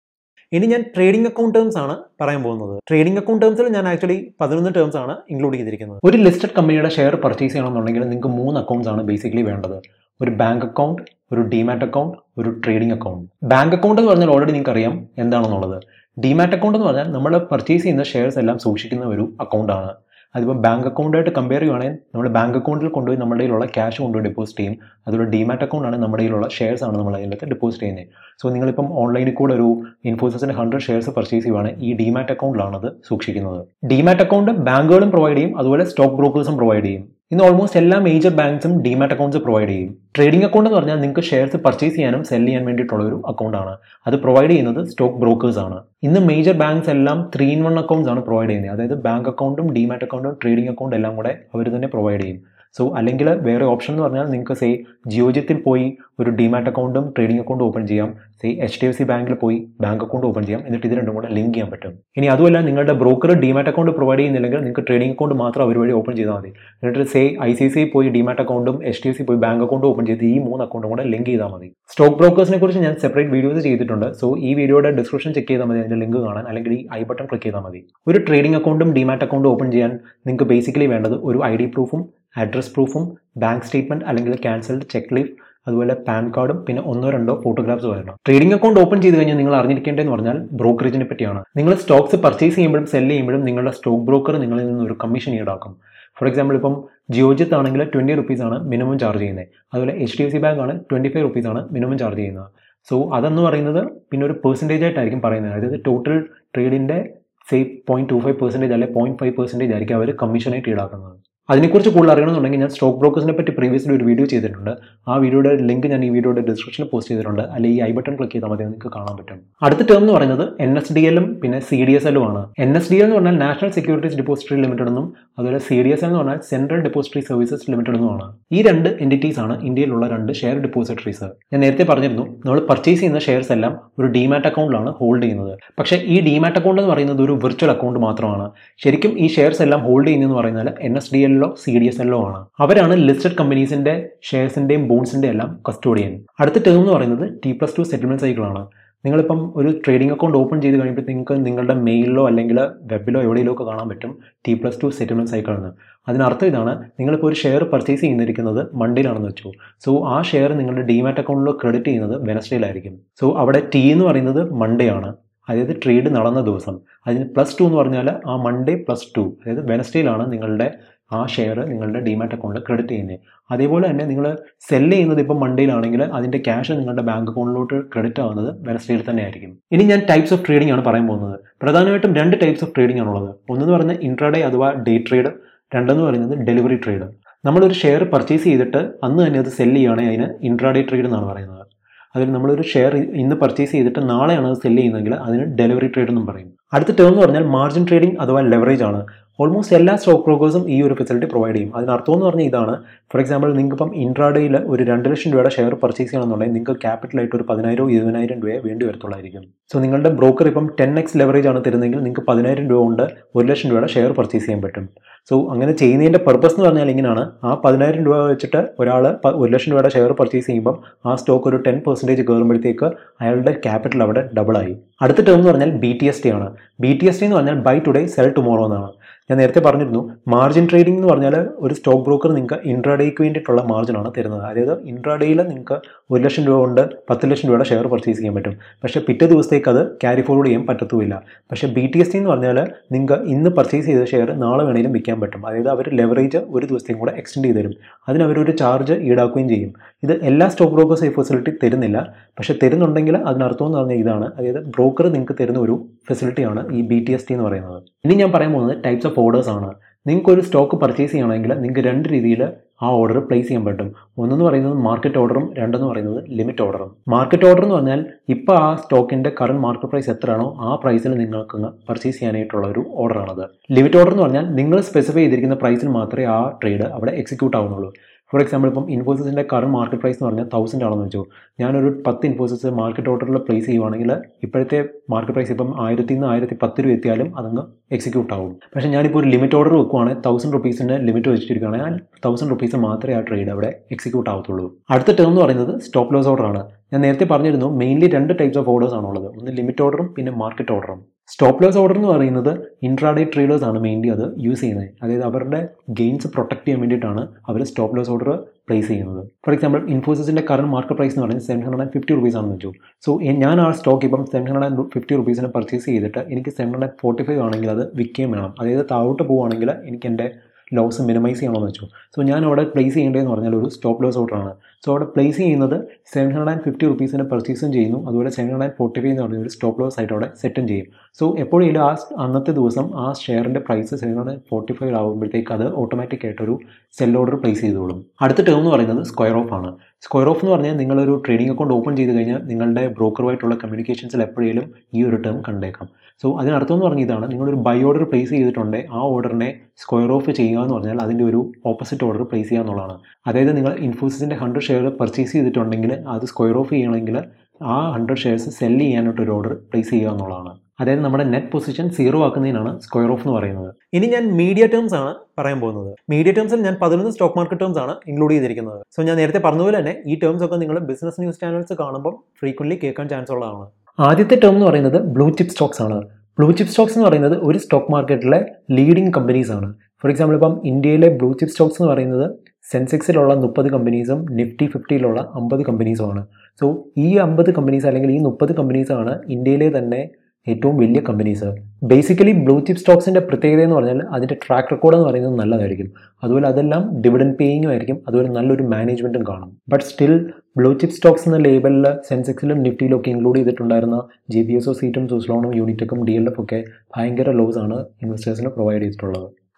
S1: ഇനി ഞാൻ ട്രേഡിംഗ് അക്കൗണ്ട് ടേംസ് ആണ് പറയാൻ പോകുന്നത് ട്രേഡിംഗ് അക്കൗണ്ട് ടേംസിൽ ഞാൻ ആക്ച്വലി പതിനൊന്ന് ടേംസ് ആണ് ഇൻക്ലൂഡ് ചെയ്തിരിക്കുന്നത് ഒരു ലിസ്റ്റഡ് കമ്പനിയുടെ ഷെയർ പർച്ചേസ് ചെയ്യണമെന്നുണ്ടെങ്കിൽ നിങ്ങൾക്ക് മൂന്ന് അക്കൗണ്ട്സ് ആണ് ബേസിക്കലി വേണ്ടത് ഒരു ബാങ്ക് അക്കൗണ്ട് ഒരു ഡിമാറ്റ് അക്കൗണ്ട് ഒരു ട്രേഡിംഗ് അക്കൗണ്ട് ബാങ്ക് അക്കൗണ്ട് എന്ന് പറഞ്ഞാൽ ഓൾറെഡി നിങ്ങൾക്ക് അറിയാം എന്താണെന്നുള്ളത് ഡിമാറ്റ് അക്കൗണ്ട് എന്ന് പറഞ്ഞാൽ നമ്മൾ പർച്ചേസ് ചെയ്യുന്ന ഷെയർസ് എല്ലാം സൂക്ഷിക്കുന്ന ഒരു അക്കൗണ്ടാണ് അതിപ്പോൾ ബാങ്ക് അക്കൗണ്ടായിട്ട് കമ്പയർ ചെയ്യുവാണെങ്കിൽ നമ്മൾ ബാങ്ക് അക്കൗണ്ടിൽ കൊണ്ടുപോയി നമ്മുടെ കയ്യിലുള്ള ക്യാഷ് കൊണ്ടുപോയി ഡെപ്പോസിറ്റ് ചെയ്യും അതുപോലെ ഡിമാറ്റ് അക്കൗണ്ടാണ് നമ്മുടെ കയ്യിലുള്ള ഷെയർസ് ആണ് നമ്മൾ അതിനകത്ത് ഡെപ്പോസിറ്റ് ചെയ്യുന്നത് സോ നിങ്ങളിപ്പം ഓൺലൈനിൽ കൂടെ ഒരു ഇൻഫോസിസിൻ്റെ ഹൺഡ്രഡ് ഷെയർസ് പർച്ചേസ് ചെയ്യുവാണെങ്കിൽ ഈ ഡിമാറ്റ് അക്കൗണ്ടിലാണ് അത് സൂക്ഷിക്കുന്നത് ഡിമാറ്റ് അക്കൗണ്ട് ബാങ്കുകളും പ്രൊവൈഡ് ചെയ്യും അതുപോലെ സ്റ്റോക്ക് ബ്രോക്കേഴ്സും പ്രൊവൈഡ് ചെയ്യും ഇന്ന് ഓൾമോസ്റ്റ് എല്ലാ മേജർ ബാങ്ക്സും ഡിമാറ്റ് അക്കൗണ്ട്സ് പ്രൊവൈഡ് ചെയ്യും ട്രേഡിംഗ് അക്കൗണ്ട് എന്ന് പറഞ്ഞാൽ നിങ്ങൾക്ക് ഷെയർസ് പർച്ചേസ് ചെയ്യാനും സെൽ ചെയ്യാൻ വേണ്ടിയിട്ടുള്ള ഒരു അക്കൗണ്ടാണ് അത് പ്രൊവൈഡ് ചെയ്യുന്നത് സ്റ്റോക്ക് ബ്രോക്കേഴ്സ് ആണ് ഇന്ന് മേജർ ബാങ്ക്സ് എല്ലാം ത്രീ ഇൻ വൺ അക്കൗണ്ട്സ് ആണ് പ്രൊവൈഡ് ചെയ്യുന്നത് അതായത് ബാങ്ക് അക്കൗണ്ടും ഡിമാറ്റ് അക്കൗണ്ടും ട്രേഡിംഗ് അക്കൗണ്ട് എല്ലാം കൂടെ അവർ തന്നെ പ്രൊവൈഡ് ചെയ്യും സോ അല്ലെങ്കിൽ വേറെ ഓപ്ഷൻ എന്ന് പറഞ്ഞാൽ നിങ്ങൾക്ക് സേ ജിയോജിത്തിൽ പോയി ഒരു ഡിമാറ്റ് അക്കൗണ്ടും ട്രേഡിംഗ് അക്കൗണ്ടും ഓപ്പൺ ചെയ്യാം say H D F C ബാങ്കിൽ പോയി ബാങ്ക് അക്കൗണ്ട് ഓപ്പൺ ചെയ്യാം എന്നിട്ട് ഇത് രണ്ടും കൂടെ ലിങ്ക് ചെയ്യാൻ പറ്റും ഇനി അതുമല്ല നിങ്ങളുടെ ബ്രോക്കർ ഡിമാറ്റ് അക്കൗണ്ട് പ്രൊവൈഡ് ചെയ്യുന്നില്ലെങ്കിൽ നിങ്ങൾക്ക് ട്രേഡിംഗ് അക്കൗണ്ട് മാത്രം അവർ വഴി ഓപ്പൺ ചെയ്താൽ മതി എന്നിട്ട് സേ ഐ സി സി പോയി ഡിമാറ്റ് അക്കൗണ്ടും എച്ച് ഡി എഫ് സി പോയി ബാങ്ക് അക്കൗണ്ടും ഓപ്പൺ ചെയ്ത് ഈ മൂന്ന് അക്കൗണ്ടും കൂടെ ലിങ്ക് ചെയ്താൽ മതി സ്റ്റോക്ക് ബ്രോക്കേഴ്സിനെ കുറിച്ച് ഞാൻ സെപ്പറേറ്റ് വീഡിയോസ് ചെയ്തിട്ടുണ്ട് സോ ഈ വീഡിയോയുടെ ഡിസ്ക്രിപ്ഷൻ ചെക്ക് ചെയ്താൽ മതി അതിന്റെ ലിങ്ക് കാണാൻ അല്ലെങ്കിൽ ഈ ഐ ബട്ടൺ ക്ലിക്ക് ചെയ്താൽ മതി ഒരു ട്രേഡിംഗ് അക്കൗണ്ടും ഡിമാറ്റ് അക്കൗണ്ടും ഓപ്പൺ ചെയ്യാൻ നിങ്ങൾക്ക് ബേസിക്കലി വേണ്ടത് ഒരു ഐ ഡി പ്രൂഫും അഡ്രസ് പ്രൂഫും ബാങ്ക് സ്റ്റേറ്റ്മെന്റ് അല്ലെങ്കിൽ ക്യാൻസൽഡ് ചെക്ക് ലീഫ് അതുപോലെ പാൻ കാർഡും പിന്നെ ഒന്നോ രണ്ടോ ഫോട്ടോഗ്രാഫ്സ് വരണം ട്രേഡിംഗ് അക്കൗണ്ട് ഓപ്പൺ ചെയ്ത് കഴിഞ്ഞാൽ നിങ്ങൾ അറിഞ്ഞിരിക്കേണ്ടതെന്ന് പറഞ്ഞാൽ ബ്രോക്കറേജിനെ പറ്റിയാണ് നിങ്ങൾ സ്റ്റോക്സ് പർച്ചേസ് ചെയ്യുമ്പോഴും സെല് ചെയ്യുമ്പോഴും നിങ്ങളുടെ സ്റ്റോക്ക് ബ്രോക്കർ നിങ്ങളിൽ നിന്ന് ഒരു കമ്മീഷൻ ഈടാക്കും ഫോർ എക്സാമ്പിൾ ഇപ്പം ജിയോജിത്ത് ആണെങ്കിൽ ട്വൻറ്റി റുപ്പീസ് ആണ് മിനിമം ചാർജ് ചെയ്യുന്നത് അതുപോലെ H D F C bank ആണ് ട്വൻറ്റി ഫൈവ് റുപ്പീസ് ആണ് മിനിമം ചാർജ് ചെയ്യുന്നത് സോ അതെന്ന് പറയുന്നത് പിന്നെ ഒരു പെർസെൻറ്റേജ് ആയിട്ടായിരിക്കും പറയുന്നത് അതായത് ടോട്ടൽ ട്രേഡിൻ്റെ say point two five percentage അല്ലെങ്കിൽ പോയിന്റ് ഫൈവ് പെർസെൻറ്റേജ് ആയിരിക്കും അവർ കമ്മീഷനായിട്ട് ഈടാക്കുന്നത് അതിനെക്കുറിച്ച് കൂടുതൽ അറിയണമെന്നുണ്ടെങ്കിൽ ഞാൻ സ്റ്റോക്ക് ബ്രോക്കേഴ്സിനെ പറ്റി പ്രീവിയസ്ലി ഒരു വീഡിയോ ചെയ്തിട്ടുണ്ട് ആ വീഡിയോയുടെ ലിങ്ക് ഞാൻ ഈ വീഡിയോയുടെ ഡിസ്ക്രിപ്ഷനിൽ പോസ്റ്റ് ചെയ്തിട്ടുണ്ട് അല്ലെങ്കിൽ ഈ ഐ ബട്ടൺ ക്ലിക്ക് ചെയ്താൽ മതി നിങ്ങൾക്ക് കാണാൻ പറ്റും അടുത്ത ടേം എന്ന് പറയുന്നത് എൻ എസ് ഡി എല്ലും പിന്നെ സി ഡി എസ് എല്ലും ആണ് എൻ എസ് ഡി എൽ എന്ന് പറഞ്ഞാൽ നാഷണൽ സെക്യൂരിറ്റീസ് ഡെപ്പോസിറ്ററി ലിമിറ്റഡ് എന്നും അതുപോലെ സി ഡി എസ് എൽ എന്ന് പറഞ്ഞാൽ സെൻട്രൽ ഡെപ്പോസിറ്ററി സർവീസസ് ലിമിറ്റഡ് എന്നുമാണ് ഈ രണ്ട് എൻറ്റിറ്റീസ് ആണ് ഇന്ത്യയിലുള്ള രണ്ട് ഷെയർ ഡെപ്പോസിറ്ററീസ് ഞാൻ നേരത്തെ പറഞ്ഞിരുന്നു നമ്മൾ പർച്ചേസ് ചെയ്യുന്ന ഷെയർസ് എല്ലാം ഒരു ഡിമാറ്റ് അക്കൗണ്ടിലാണ് ഹോൾഡ് ചെയ്യുന്നത് പക്ഷേ ഈ ഡിമാറ്റ് അക്കൗണ്ട് എന്ന് പറയുന്നത് ഒരു വിർച്വൽ അക്കൗണ്ട് മാത്രമാണ് ശരിക്കും ഈ ഷെയർസ് എല്ലാം ഹോൾഡ് ചെയ്യുന്നതെന്ന് പറയുന്നത് എൻ എസ് ഡി എല്ലോ സി ഡി എസ് എല്ലോ ആണ് അവരാണ് ലിസ്റ്റഡ് കമ്പനീസിന്റെ ഷെയർസിന്റെയും ബോൺസിന്റെ എല്ലാം കസ്റ്റോഡിയൻ അടുത്ത ടേം എന്ന് പറയുന്നത് T plus two settlement cycle ആണ് നിങ്ങളിപ്പം ഒരു ട്രേഡിംഗ് അക്കൗണ്ട് ഓപ്പൺ ചെയ്ത് കഴിയുമ്പോൾ നിങ്ങൾക്ക് നിങ്ങളുടെ മെയിലിലോ അല്ലെങ്കിൽ വെബിലോ എവിടെയെങ്കിലും ഒക്കെ കാണാൻ പറ്റും T plus two settlement cycle എന്ന് അതിനർത്ഥം ഇതാണ് നിങ്ങളിപ്പോൾ ഒരു ഷെയർ പർച്ചേസ് ചെയ്യുന്നിരിക്കുന്നത് മൺഡേയിലാണെന്ന് വെച്ചു സോ ആ ഷെയർ നിങ്ങളുടെ ഡിമാറ്റ് അക്കൗണ്ടിലോ ക്രെഡിറ്റ് ചെയ്യുന്നത് വെനസ്ഡേയിലായിരിക്കും സോ അവിടെ ടി എന്ന് പറയുന്നത് മൺഡേ ആണ് അതായത് ട്രേഡ് നടന്ന ദിവസം അതിന് പ്ലസ് ടു എന്ന് പറഞ്ഞാൽ ആ മൺഡേ പ്ലസ് ടു അതായത് വെനസ്ഡേയിലാണ് നിങ്ങളുടെ ആ ഷെയർ നിങ്ങളുടെ ഡിമാറ്റ് അക്കൗണ്ടിൽ ക്രെഡിറ്റ് ചെയ്യുന്നത് അതേപോലെ തന്നെ നിങ്ങൾ സെല് ചെയ്യുന്നത് ഇപ്പോൾ മൺഡേയിലാണെങ്കിൽ അതിൻ്റെ ക്യാഷ് നിങ്ങളുടെ ബാങ്ക് അക്കൗണ്ടിലോട്ട് ക്രെഡിറ്റ് ആവുന്നത് വെനസ്ഡേയിൽ തന്നെ ആയിരിക്കും ഇനി ഞാൻ ടൈപ്സ് ഓഫ് ട്രേഡിംഗ് ആണ് പറയാൻ പോകുന്നത് പ്രധാനമായിട്ടും രണ്ട് ടൈപ്സ് ഓഫ് ട്രേഡിംഗ് ആണുള്ളത് ഒന്നെന്ന് പറയുന്നത് ഇൻട്രാഡേ അഥവാ ഡേ ട്രേഡ് രണ്ടെന്ന് പറയുന്നത് ഡെലിവറി ട്രേഡ് നമ്മളൊരു ഷെയർ പർച്ചേസ് ചെയ്തിട്ട് അന്ന് തന്നെ അത് സെല് ചെയ്യുകയാണെങ്കിൽ അതിന് ഇൻട്രാഡേ ട്രേഡ് എന്നാണ് പറയുന്നത് അതിൽ നമ്മളൊരു ഷെയർ ഇന്ന് പർച്ചേസ് ചെയ്തിട്ട് നാളെയാണ് അത് സെല് ചെയ്യുന്നതെങ്കിൽ അതിന് ഡെലിവറി ട്രേഡ് എന്നും പറയും അടുത്ത ടേം എന്ന് പറഞ്ഞാൽ മാർജിൻ ട്രേഡിംഗ് അഥവാ ലെവറേജ് ആണ് ഓൾമോസ്റ്റ് എല്ലാ സ്റ്റോക്ക് ബ്രോക്കേഴ്സും ഈ ഒരു ഫെസിലിറ്റി പ്രൊവൈഡ് ചെയ്യും അതിനർത്ഥം എന്ന് പറഞ്ഞാൽ ഇതാണ് ഫോർ എക്സാമ്പിൾ നിങ്ങൾക്ക് ഇപ്പം ഇൻട്രാഡേയിൽ ഒരു രണ്ട് ലക്ഷം രൂപയുടെ ഷെയർ പർച്ചേസ് ചെയ്യണമെന്നുണ്ടെങ്കിൽ നിങ്ങൾക്ക് ക്യാപിറ്റലായിട്ട് ഒരു പതിനായിരം ഇരുപതിനായിരം രൂപയെ വേണ്ടി വരത്തുള്ളായിരിക്കും സോ നിങ്ങളുടെ ബ്രോക്കർ ഇപ്പം ടെൻ എക്സ് ലെവറേജ് ആണ് തരുന്നതെങ്കിൽ നിങ്ങൾക്ക് പതിനായിരം രൂപ കൊണ്ട് ഒരു ലക്ഷം രൂപയുടെ ഷെയർ പർച്ചേസ് ചെയ്യാൻ പറ്റും സോ അങ്ങനെ ചെയ്യുന്നതിൻ്റെ പർപ്പസ് എന്ന് പറഞ്ഞാൽ ഇങ്ങനെയാണ് ആ പതിനായിരം രൂപ വെച്ചിട്ട് ഒരാൾ ഒരു ലക്ഷം രൂപയുടെ ഷെയർ പർച്ചേസ് ചെയ്യുമ്പം ആ സ്റ്റോക്ക് ഒരു ടെൻ പെർസെൻറ്റേജ് കയറുമ്പോഴത്തേക്ക് അയാളുടെ ക്യാപിറ്റൽ അവിടെ ഡബിൾ ആയി അടുത്ത ടേം എന്ന് പറഞ്ഞാൽ ബി ടി എസ് ടി ആണ് ബി ടി എസ് ടി എന്ന് പറഞ്ഞാൽ ബൈ ടുഡേ സെൽ ടുമോറോ എന്നാണ് ഞാൻ നേരത്തെ പറഞ്ഞിരുന്നു മാർജിൻ ട്രേഡിംഗ് എന്ന് പറഞ്ഞാൽ ഒരു സ്റ്റോക്ക് ബ്രോക്കർ നിങ്ങൾക്ക് ഇൻട്രാഡേക്ക് വേണ്ടിയിട്ടുള്ള മാർജിനാണ് തരുന്നത് അതായത് ഇൻട്രാഡേയിൽ നിങ്ങൾക്ക് ഒരു ലക്ഷം രൂപ കൊണ്ട് പത്ത് ലക്ഷം രൂപയുടെ ഷെയർ പർച്ചേസ് ചെയ്യാൻ പറ്റും പക്ഷേ പിറ്റേ ദിവസത്തേക്ക് അത് ക്യാരി ഫോർവേഡ് ചെയ്യാൻ പറ്റത്തുമില്ല പക്ഷേ ബി ടി എസ് ടി എന്ന് പറഞ്ഞാൽ നിങ്ങൾക്ക് ഇന്ന് പർച്ചേസ് ചെയ്ത ഷെയർ നാളെ വേണമെങ്കിലും വിൽക്കാൻ പറ്റും അതായത് അവർ ലെവറേജ് ഒരു ദിവസത്തേക്കും കൂടെ എക്സ്റ്റെൻഡ് ചെയ്ത് തരും അതിന് അവരൊരു ചാർജ് ഈടാക്കുകയും ചെയ്യും ഇത് എല്ലാ സ്റ്റോക്ക് ബ്രോക്കേഴ്സ് ഈ ഫെസിലിറ്റി തരുന്നില്ല പക്ഷേ തരുന്നുണ്ടെങ്കിൽ അതിനർത്ഥം എന്ന് പറഞ്ഞാൽ ഇതാണ് അതായത് ബ്രോക്കർ നിങ്ങൾക്ക് തരുന്ന ഒരു ഫെസിലിറ്റിയാണ് ഈ ബി ടി എസ് ടി എന്ന് പറയുന്നത് ഇനി ഞാൻ പറയാൻ പോകുന്നത് ടൈപ്സ് ഓഫ് ഓർഡേഴ്സ് ആണ് നിങ്ങൾക്ക് ഒരു സ്റ്റോക്ക് പർച്ചേസ് ചെയ്യണമെങ്കിൽ നിങ്ങൾക്ക് രണ്ട് രീതിയിൽ ആ ഓർഡർ പ്ലേസ് ചെയ്യാൻ പറ്റും ഒന്നെന്ന് പറയുന്നത് മാർക്കറ്റ് ഓർഡറും രണ്ടെന്ന് പറയുന്നത് ലിമിറ്റ് ഓർഡറും മാർക്കറ്റ് ഓർഡർ എന്ന് പറഞ്ഞാൽ ഇപ്പോൾ ആ സ്റ്റോക്കിൻ്റെ കറണ്ട് മാർക്കറ്റ് പ്രൈസ് എത്രയാണോ ആ പ്രൈസിൽ നിങ്ങൾക്ക് പർച്ചേസ് ചെയ്യാനായിട്ടുള്ള ഒരു ഓർഡറാണത് ലിമിറ്റ് ഓർഡർ എന്ന് പറഞ്ഞാൽ നിങ്ങൾ സ്പെസിഫൈ ചെയ്തിരിക്കുന്ന പ്രൈസിൽ മാത്രമേ ആ ട്രേഡ് അവിടെ എക്സിക്യൂട്ട് ആവുന്നുള്ളൂ ഫോർ എക്സാമ്പിൾ ഇപ്പം ഇൻഫോസിസിൻ്റെ കറണ്ട് മാർക്കറ്റ് പ്രൈസ് എന്ന് പറഞ്ഞാൽ തൗസൻഡ് ആണെന്ന് വെച്ചു ഞാനൊരു പത്ത് ഇൻഫോസിസ് മാർക്കറ്റ് ഓർഡറിൽ പ്ലേസ് ചെയ്യുവാണെങ്കിൽ ഇപ്പോഴത്തെ മാർക്കറ്റ് പ്രൈസ് ഇപ്പം ആയിരത്തി നിന്ന് ആയിരത്തി പത്ത് രൂപ എത്തിയാലും അതങ്ങ് എക്സിക്യൂട്ട് ആവും പക്ഷേ ഞാനിപ്പോൾ ഒരു ലിമിറ്റ് ഓർഡർ വെക്കുവാണെങ്കിൽ തൗസൻഡ് റുപ്പീസിൻ്റെ ലിമിറ്റ് വെച്ചിരിക്കുകയാണെങ്കിൽ ആ തൗസൻഡ് റുപ്പീസ് മാത്രമേ ആ ട്രേഡ് അവിടെ എക്സിക്യൂട്ട് ആവത്തുള്ളൂ അടുത്ത ടേം എന്ന് പറയുന്നത് സ്റ്റോപ്പ് ലോസ് ഓർഡർ ആണ് ഞാൻ നേരത്തെ പറഞ്ഞിരുന്നു മെയിൻലി രണ്ട് ടൈപ്സ് ഓഫ് ഓർഡേഴ്സ് ആണുള്ളത് ഒന്ന് ലിമിറ്റ് ഓർഡറും പിന്നെ മാർക്കറ്റ് ഓർഡറും സ്റ്റോപ്പ് ലോസ് ഓർഡർ എന്ന് പറയുന്നത് ഇൻട്രാഡേ ട്രേഡേഴ്സ് ആണ് മെയിൻലി അത് യൂസ് ചെയ്യുന്നത് അതായത് അവരുടെ ഗെയിൻസ് പ്രൊട്ടക്ട് ചെയ്യാൻ വേണ്ടിയിട്ടാണ് അവർ സ്റ്റോപ്പ് ലോസ് ഓർഡർ പ്ലേസ് ചെയ്യുന്നത് ഫോർ എക്സാമ്പിൾ ഇൻഫോസിസിൻ്റെ കറണ്ട് മാർക്കറ്റ് പ്രൈസ് എന്ന് പറയുന്നത് seven hundred and fifty rupees ആണെന്ന് വെച്ചു സോ ഞാൻ ആ സ്റ്റോക്ക് ഇപ്പം സെവൻ ഹൺഡ്രഡ് ആൻഡ് ഫിഫ്റ്റി റുപ്പീസിന് പർച്ചേസ് ചെയ്തിട്ട് എനിക്ക് സെവൻ ഹൺഡ്രഡ് ഫോർട്ടി ഫൈവ് ആണെങ്കിൽ അത് വിൽക്കുകയും വേണം അതായത് താഴോട്ട് പോവുകയാണെങ്കിൽ എനിക്ക് എൻ്റെ ലോസ് മിനിമൈസ് ചെയ്യണമെന്ന് വെച്ചു സോ ഞാൻ അവിടെ പ്ലേസ് ചെയ്യേണ്ടതെന്ന് പറഞ്ഞാൽ ഒരു സ്റ്റോപ്പ് ലോസ് ഓർഡറാണ് സോ അവിടെ പ്ലേസ് ചെയ്യുന്നത് സെവൻ ഹൺഡ്രഡ് ആൻഡ് ഫിഫ്റ്റി റുപ്പീസിന് പർച്ചേസും ചെയ്യുന്നു അതുപോലെ seven hundred and forty five എന്ന് പറഞ്ഞ ഒരു സ്റ്റോപ്പ് ലോസ് ആയിട്ട് അവിടെ സെറ്റും ചെയ്യും സോ എപ്പോഴും ആ അന്നത്തെ ദിവസം ആ ഷെയറിൻ്റെ price seven hundred forty five ആകുമ്പോഴത്തേക്ക് അത് ഓട്ടോമാറ്റിക് ആയിട്ടൊരു സെൽ ഓർഡർ പ്ലേസ് ചെയ്തോളും അടുത്ത ടേം എന്ന് പറയുന്നത് സ്ക്വയർ ഓഫ് ആണ് സ്ക്വയർ ഓഫ് എന്ന് പറഞ്ഞാൽ നിങ്ങളൊരു ട്രേഡിംഗ് അക്കൗണ്ട് ഓപ്പൺ ചെയ്ത് കഴിഞ്ഞാൽ നിങ്ങളുടെ ബ്രോക്കറുമായിട്ടുള്ള കമ്മ്യൂണിക്കേഷൻസിൽ എപ്പോഴേലും ഈ ഒരു ടേം കണ്ടേക്കാം സോ അതിനർത്ഥം എന്ന് പറഞ്ഞാൽ ഇതാണ് നിങ്ങളൊരു ബൈ ഓർഡർ പ്ലേസ് ചെയ്തിട്ടുണ്ടെങ്കിൽ ആ ഓർഡറിനെ സ്ക്വയർ ഓഫ് ചെയ്യുക എന്ന് പറഞ്ഞാൽ അതിൻ്റെ ഒരു ഓപ്പോസിറ്റ് ഓർഡർ പ്ലേസ് ചെയ്യുക എന്നുള്ളതാണ് അതായത് നിങ്ങൾ ഇൻഫോസിസിൻ്റെ ഹൺഡ്രഡ് ഷെയർ പർച്ചേസ് ചെയ്തിട്ടുണ്ടെങ്കിൽ അത് സ്ക്വയർ ഓഫ് ചെയ്യണമെങ്കിൽ ആ ഹൺഡ്രഡ് ഷെയർസ് സെല് ചെയ്യാനായിട്ട് ഒരു ഓർഡർ പ്ലേസ് ചെയ്യുക എന്നുള്ളതാണ് അതായത് നമ്മുടെ നെറ്റ് പൊസിഷൻ സീറോ ആക്കുന്നതിനാണ് സ്ക്വയർ ഓഫ് എന്ന് പറയുന്നത് ഇനി ഞാൻ മീഡിയ ടേംസ് ആണ് പറയാൻ പോകുന്നത് മീഡിയ ടേംസിൽ ഞാൻ പതിനൊന്ന് സ്റ്റോക്ക് മാർക്കറ്റ് ടേംസ് ആണ് ഇൻക്ലൂഡ് ചെയ്തിരിക്കുന്നത് സോ ഞാൻ നേരത്തെ പറഞ്ഞതുപോലെ തന്നെ ഈ ടേംസ് ഒക്കെ നിങ്ങൾ ബിസിനസ് ന്യൂസ് ചാനൽസ് കാണുമ്പോൾ ഫ്രീക്വൻലി കേൾക്കാൻ ചാൻസ് ഉള്ളതാണ് ആദ്യത്തെ ടേം എന്ന് പറയുന്നത് ബ്ലൂ ചിപ്പ് സ്റ്റോക്സ് ആണ് ബ്ലൂ ചിപ്പ് സ്റ്റോക്സ് എന്ന് പറയുന്നത് ഒരു സ്റ്റോക്ക് മാർക്കറ്റിലെ ലീഡിംഗ് കമ്പനീസ് ആണ് ഫോർ എക്സാമ്പിൾ ഇപ്പം ഇന്ത്യയിലെ ബ്ലൂ ചിപ്പ് സ്റ്റോക്സ് എന്ന് പറയുന്നത് സെൻസെക്സിലുള്ള മുപ്പത് കമ്പനീസും നിഫ്റ്റി ഫിഫ്റ്റിയിലുള്ള അമ്പത് കമ്പനീസുമാണ് സോ ഈ അമ്പത് കമ്പനീസ് അല്ലെങ്കിൽ ഈ മുപ്പത് കമ്പനീസാണ് ഇന്ത്യയിലെ തന്നെ ഏറ്റവും വലിയ കമ്പനീസ് ബേസിക്കലി ബ്ലൂ ചിപ്പ് സ്റ്റോക്സിൻ്റെ പ്രത്യേകത എന്ന് പറഞ്ഞാൽ അതിൻ്റെ ട്രാക്ക് റെക്കോർഡ് എന്ന് പറയുന്നത് നല്ലതായിരിക്കും അതുപോലെ അതെല്ലാം ഡിവിഡൻ പേയിങ്ങും ആയിരിക്കും അതുപോലെ നല്ലൊരു മാനേജ്മെൻറ്റും കാണും but still blue chip stocks എന്ന ലേബലിൽ സെൻസെക്സിലും നിഫ്റ്റിയിലും ഒക്കെ ഇൻക്ലൂഡ് ചെയ്തിട്ടുണ്ടായിരുന്ന ജി ബി എസ് ഒ സീറ്റും സുസ്ലോണും യൂണിറ്റക്കും ഡി എൽ എഫ് ഒക്കെ ഭയങ്കര ലോസ് ആണ് ഇൻവെസ്റ്റേഴ്സിന് പ്രൊവൈഡ് ചെയ്തിട്ടുള്ളത്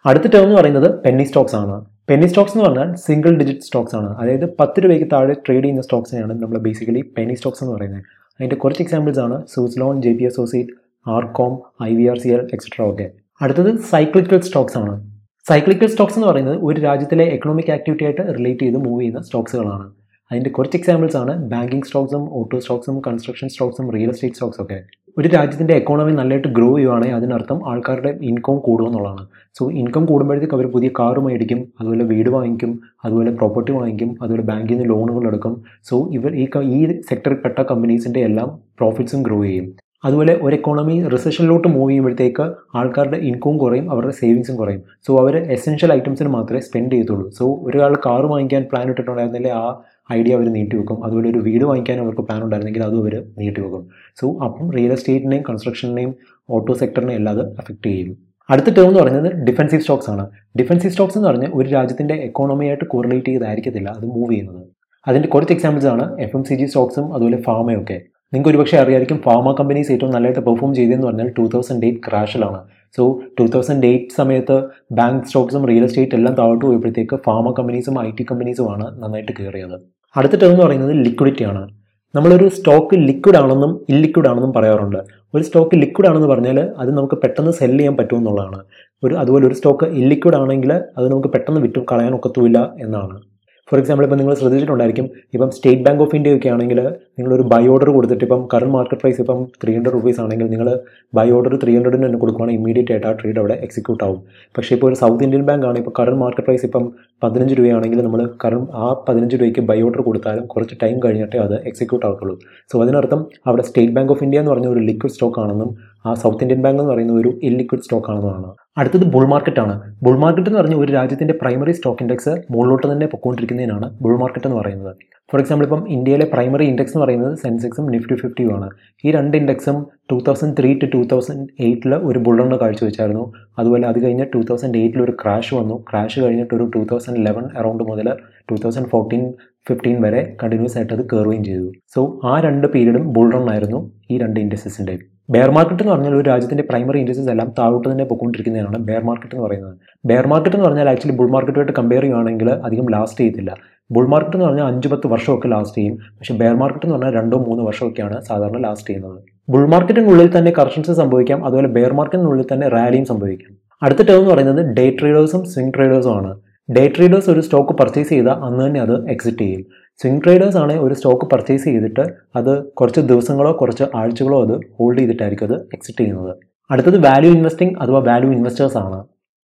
S1: അടുത്ത ടേം എന്ന് പറയുന്നത് പെന്നി സ്റ്റോക്സ് ആണ് പെന്നി സ്റ്റോക്സ് എന്ന് പറഞ്ഞാൽ സിംഗിൾ ഡിജിറ്റ് സ്റ്റോക്സ് ആണ് അതായത് പത്ത് രൂപയ്ക്ക് താഴെ ട്രേഡ് ചെയ്യുന്ന സ്റ്റോക്സിനെയാണ് നമ്മൾ ബേസിക്കലി പെന്നി സ്റ്റോക്സ് എന്ന് പറയുന്നത് അതിൻ്റെ കുറച്ച് എക്സാമ്പിൾസ് ആണ് Suzlon J P associate RCom I V R C L etcetera ഒക്കെ അടുത്തത് സൈക്ലിക്കൽ സ്റ്റോക്സ് ആണ് സൈക്ലിക്കൽ സ്റ്റോക്സ് എന്ന് പറയുന്നത് ഒരു രാജ്യത്തിലെ എക്കണോമിക് ആക്ടിവിറ്റി ആയിട്ട് റിലേറ്റ് ചെയ്ത് മൂവ് ചെയ്യുന്ന സ്റ്റോക്സുകളാണ് അതിൻ്റെ കുറച്ച് എക്സാമ്പിൾസ് ആണ് ബാങ്കിങ് സ്റ്റോക്സും ഓട്ടോ സ്റ്റോക്സും കൺസ്ട്രക്ഷൻ സ്റ്റോക്സും റിയൽ എസ്റ്റേറ്റ് സ്റ്റോക്സ് ഒക്കെ ഒരു രാജ്യത്തിൻ്റെ എക്കോണമി നല്ലതായിട്ട് ഗ്രോ ചെയ്യുവാണെങ്കിൽ അതിനർത്ഥം ആൾക്കാരുടെ ഇൻകം കൂടുമെന്നുള്ളതാണ് സോ ഇൻകം കൂടുമ്പോഴത്തേക്ക് അവർ പുതിയ കാറ് മേടിക്കും അതുപോലെ വീട് വാങ്ങിക്കും അതുപോലെ പ്രോപ്പർട്ടി വാങ്ങിക്കും അതുപോലെ ബാങ്കിൽ നിന്ന് ലോണുകൾ എടുക്കും സോ ഇവർ ഈ ക- ഈ സെക്ടറിൽപ്പെട്ട കമ്പനീസിൻ്റെ എല്ലാം പ്രോഫിറ്റ്സും ഗ്രോ ചെയ്യും അതുപോലെ ഒരു എക്കോണമി റിസഷനിലോട്ട് മൂവ് ചെയ്യുമ്പോഴത്തേക്ക് ആൾക്കാരുടെ ഇൻകവും കുറയും അവരുടെ സേവിങ്സും കുറയും സോ അവർ എസെൻഷ്യൽ ഐറ്റംസിന് മാത്രമേ സ്പെൻഡ് ചെയ്യത്തുള്ളൂ സോ ഒരാൾ കാർ വാങ്ങിക്കാൻ പ്ലാൻ ഇട്ടിട്ടുണ്ടായിരുന്നില്ലേ ആ ഐഡിയ അവർ നീട്ടിവെക്കും അതുപോലെ ഒരു വീട് വാങ്ങിക്കാൻ അവർക്ക് പ്ലാൻ ഉണ്ടായിരുന്നെങ്കിൽ അതും അവർ നീട്ടിവെക്കും സോ അപ്പം റിയൽ എസ്റ്റേറ്റിനെയും കൺസ്ട്രക്ഷനെയും ഓട്ടോ സെക്ടറിനെയും എല്ലാം അത് അഫക്റ്റ് ചെയ്യും അടുത്ത ടേം എന്ന് പറയുന്നത് ഡിഫൻസീവ് സ്റ്റോക്സ് ആണ് ഡിഫൻസീവ് സ്റ്റോക്സ് എന്ന് പറഞ്ഞാൽ ഒരു രാജ്യത്തിൻ്റെ എക്കോണമിയായിട്ട് കോറിലേറ്റ് ചെയ്തായിരിക്കത്തില്ല അത് മൂവ് ചെയ്യുന്നത് അതിൻ്റെ കുറച്ച് എക്സാമ്പിൾസ് ആണ് എഫ് എം സി ജി സ്റ്റോക്സും അതുപോലെ ഫാമയൊക്കെ നിങ്ങൾക്ക് ഒരുപക്ഷെ അറിയായിരിക്കും ഫാർമ കമ്പനീസ് ഏറ്റവും നല്ലതായിട്ട് പെർഫോം ചെയ്തതെന്ന് പറഞ്ഞാൽ ടൂ തൗസൻഡ് എയ്റ്റ് ക്രാഷിലാണ് സോ ടൂ തൗസൻഡ് എയ്റ്റ് സമയത്ത് ബാങ്ക് സ്റ്റോക്സും റിയൽ എസ്റ്റേറ്റ് എല്ലാം താഴോട്ട് പോയപ്പോഴത്തേക്ക് ഫാർമ കമ്പനീസും ഐ ടി കമ്പനീസുമാണ് നന്നായിട്ട് കയറിയത് അടുത്ത ടേം എന്ന് പറയുന്നത് ലിക്വിഡിറ്റി ആണ് നമ്മളൊരു സ്റ്റോക്ക് ലിക്വിഡ് ആണെന്നും ഇല്ലിക്വിഡ് ആണെന്നും പറയാറുണ്ട് ഒരു സ്റ്റോക്ക് ലിക്വിഡ് ആണെന്ന് പറഞ്ഞാൽ അത് നമുക്ക് പെട്ടെന്ന് സെല് ചെയ്യാൻ പറ്റുമെന്നുള്ളതാണ് ഒരു അതുപോലെ ഒരു സ്റ്റോക്ക് ഇല്ലിക്വിഡ് ആണെങ്കിൽ അത് നമുക്ക് പെട്ടെന്ന് വിറ്റ് കളയാൻ ഒക്കത്തുമില്ല എന്നാണ് ഫോർ എക്സാമ്പിൾ ഇപ്പോൾ നിങ്ങൾ ശ്രദ്ധിച്ചിട്ടുണ്ടായിരിക്കും ഇപ്പം സ്റ്റേറ്റ് ബാങ്ക് ഓഫ് ഇന്ത്യ ഒക്കെ ആണെങ്കിൽ നിങ്ങളൊരു ബൈ ഓർഡർ കൊടുത്തിട്ട് ഇപ്പം കറണ്ട് മാർക്കറ്റ് പ്രൈസ് ഇപ്പം ത്രീ ഹൺഡ്രഡ് റുപ്പീസ് ആണെങ്കിൽ നിങ്ങൾ ബൈ ഓർഡർ ത്രീ ഹൺഡ്രഡിന് തന്നെ കൊടുക്കുകയാണെങ്കിൽ ഇമീഡിയറ്റ് ആയിട്ട് ആ ട്രേഡ് അവിടെ എക്സിക്യൂട്ട് ആവും പക്ഷേ ഇപ്പോൾ ഒരു സൗത്ത് ഇന്ത്യൻ ബാങ്ക് ആണ് ഇപ്പോൾ കറണ്ട് മാർക്കറ്റ് പ്രൈസ് ഇപ്പം പതിനഞ്ച് രൂപയാണെങ്കിൽ നമ്മൾ കറണ്ട് ആ പതിനഞ്ച് രൂപയ്ക്ക് ബൈ ഓർഡർ കൊടുത്താലും കുറച്ച് ടൈം കഴിഞ്ഞിട്ടേ അത് എക്സിക്യൂട്ട് ആകത്തുള്ളൂ സോ അതിനർത്ഥം അവിടെ സ്റ്റേറ്റ് ബാങ്ക് ഓഫ് ഇന്ത്യ എന്ന് പറഞ്ഞ ഒരു ലിക്വിഡ് സ്റ്റോക്ക് ആണെന്നും ആ സൗത്ത് ഇന്ത്യൻ ബാങ്ക് എന്ന് പറയുന്ന ഒരു ഇല്ലിക്വിഡ് സ്റ്റോക്ക് ആണെന്നാണ് അടുത്തത് ബുൾ മാർക്കറ്റ് ആണ് ബുൾ മാർക്കറ്റ് എന്ന് പറഞ്ഞാൽ ഒരു രാജ്യത്തിന്റെ പ്രൈമറി സ്റ്റോക്ക് ഇൻഡെക്സ് മുകളിലോട്ട് തന്നെ പൊക്കോണ്ടിരിക്കുന്നതിനാണ് ബുൾ മാർക്കറ്റ് എന്ന് പറയുന്നത് ഫോർ എക്സാമ്പിൾ ഇപ്പം ഇന്ത്യയിലെ പ്രൈമറി ഇൻഡെക്സ് എന്ന് പറയുന്നത് സെൻസെക്സും നിഫ്റ്റി ഫിഫ്റ്റിയും ആണ് ഈ രണ്ട് ഇൻഡെക്സും two thousand three to two thousand എയ്റ്റിൽ ഒരു ബുള്ളറിന് കാഴ്ചവെച്ചായിരുന്നു അതുപോലെ അത് കഴിഞ്ഞ് ടൂ തൗസൻഡ് എയ്റ്റിൽ ഒരു ക്രാഷ് വന്നു ക്രാഷ് കഴിഞ്ഞിട്ട് ഒരു ടൂ തൗസൻഡ് ലെവൻ അറൗണ്ട് മുതൽ ടൂ തൗസൻഡ് ഫോർട്ടീൻ ഫിഫ്റ്റീൻ വരെ കണ്ടിന്യൂസ് ആയിട്ട് അത് കയറുകയും ചെയ്തു സോ ആ രണ്ട് പീരീഡും ബുൾ റൺ ആയിരുന്നു ഈ രണ്ട് ഇൻഡസ്ട്രീസിൻ്റെയും ബെയർ മാർക്കറ്റ് എന്ന് പറഞ്ഞാൽ ഒരു രാജ്യത്തിന്റെ പ്രൈമറി ഇൻഡസ്ട്രീസ് എല്ലാം താഴോട്ട് തന്നെ പൊയ്ക്കൊണ്ടിരിക്കുന്നതാണ് ബെയർ മാർക്കറ്റ് എന്ന് പറയുന്നത് ബെയർ മാർക്കറ്റ് എന്ന് പറഞ്ഞാൽ ആക്ച്വലി ബുൾ മാർക്കറ്റുമായിട്ട് കമ്പയർ ചെയ്യുകയാണെങ്കിൽ അധികം ലാസ്റ്റ് ചെയ്യത്തില്ല ബുൾ മാർക്കറ്റ് എന്ന് പറഞ്ഞാൽ അഞ്ച് പത്ത് വർഷമൊക്കെ ലാസ്റ്റ് ചെയ്യും പക്ഷേ ബെയർ മാർക്കറ്റ് എന്ന് പറഞ്ഞാൽ രണ്ടോ മൂന്നോ വർഷമൊക്കെയാണ് സാധാരണ ലാസ്റ്റ് ചെയ്യുന്നത് ബുൾ മാർക്കറ്റിനുള്ളിൽ തന്നെ കറക്ഷൻസ് സംഭവിക്കാം അതുപോലെ ബെയർ മാർക്കറ്റിനുള്ളിൽ തന്നെ റാലിയും സംഭവിക്കാം അടുത്ത ടേം എന്ന് പറയുന്നത് ഡേ ട്രേഡേഴ്സും സ്വിംഗ് ട്രേഡേഴ്സും ആണ് ഡേ ട്രേഡേഴ്സ് ഒരു സ്റ്റോക്ക് പർച്ചേസ് ചെയ്താൽ അന്ന് തന്നെ അത് എക്സിറ്റ് ചെയ്യും സ്വിംഗ് ട്രേഡേഴ്സ് ആണ് ഒരു സ്റ്റോക്ക് പർച്ചേസ് ചെയ്തിട്ട് അത് കുറച്ച് ദിവസങ്ങളോ കുറച്ച് ആഴ്ചകളോ അത് ഹോൾഡ് ചെയ്തിട്ടായിരിക്കും അത് എക്സിറ്റ് ചെയ്യുന്നത് അടുത്തത് വാല്യൂ ഇൻവെസ്റ്റിംഗ് അഥവാ വാല്യൂ ഇൻവെസ്റ്റേഴ്സ് ആണ്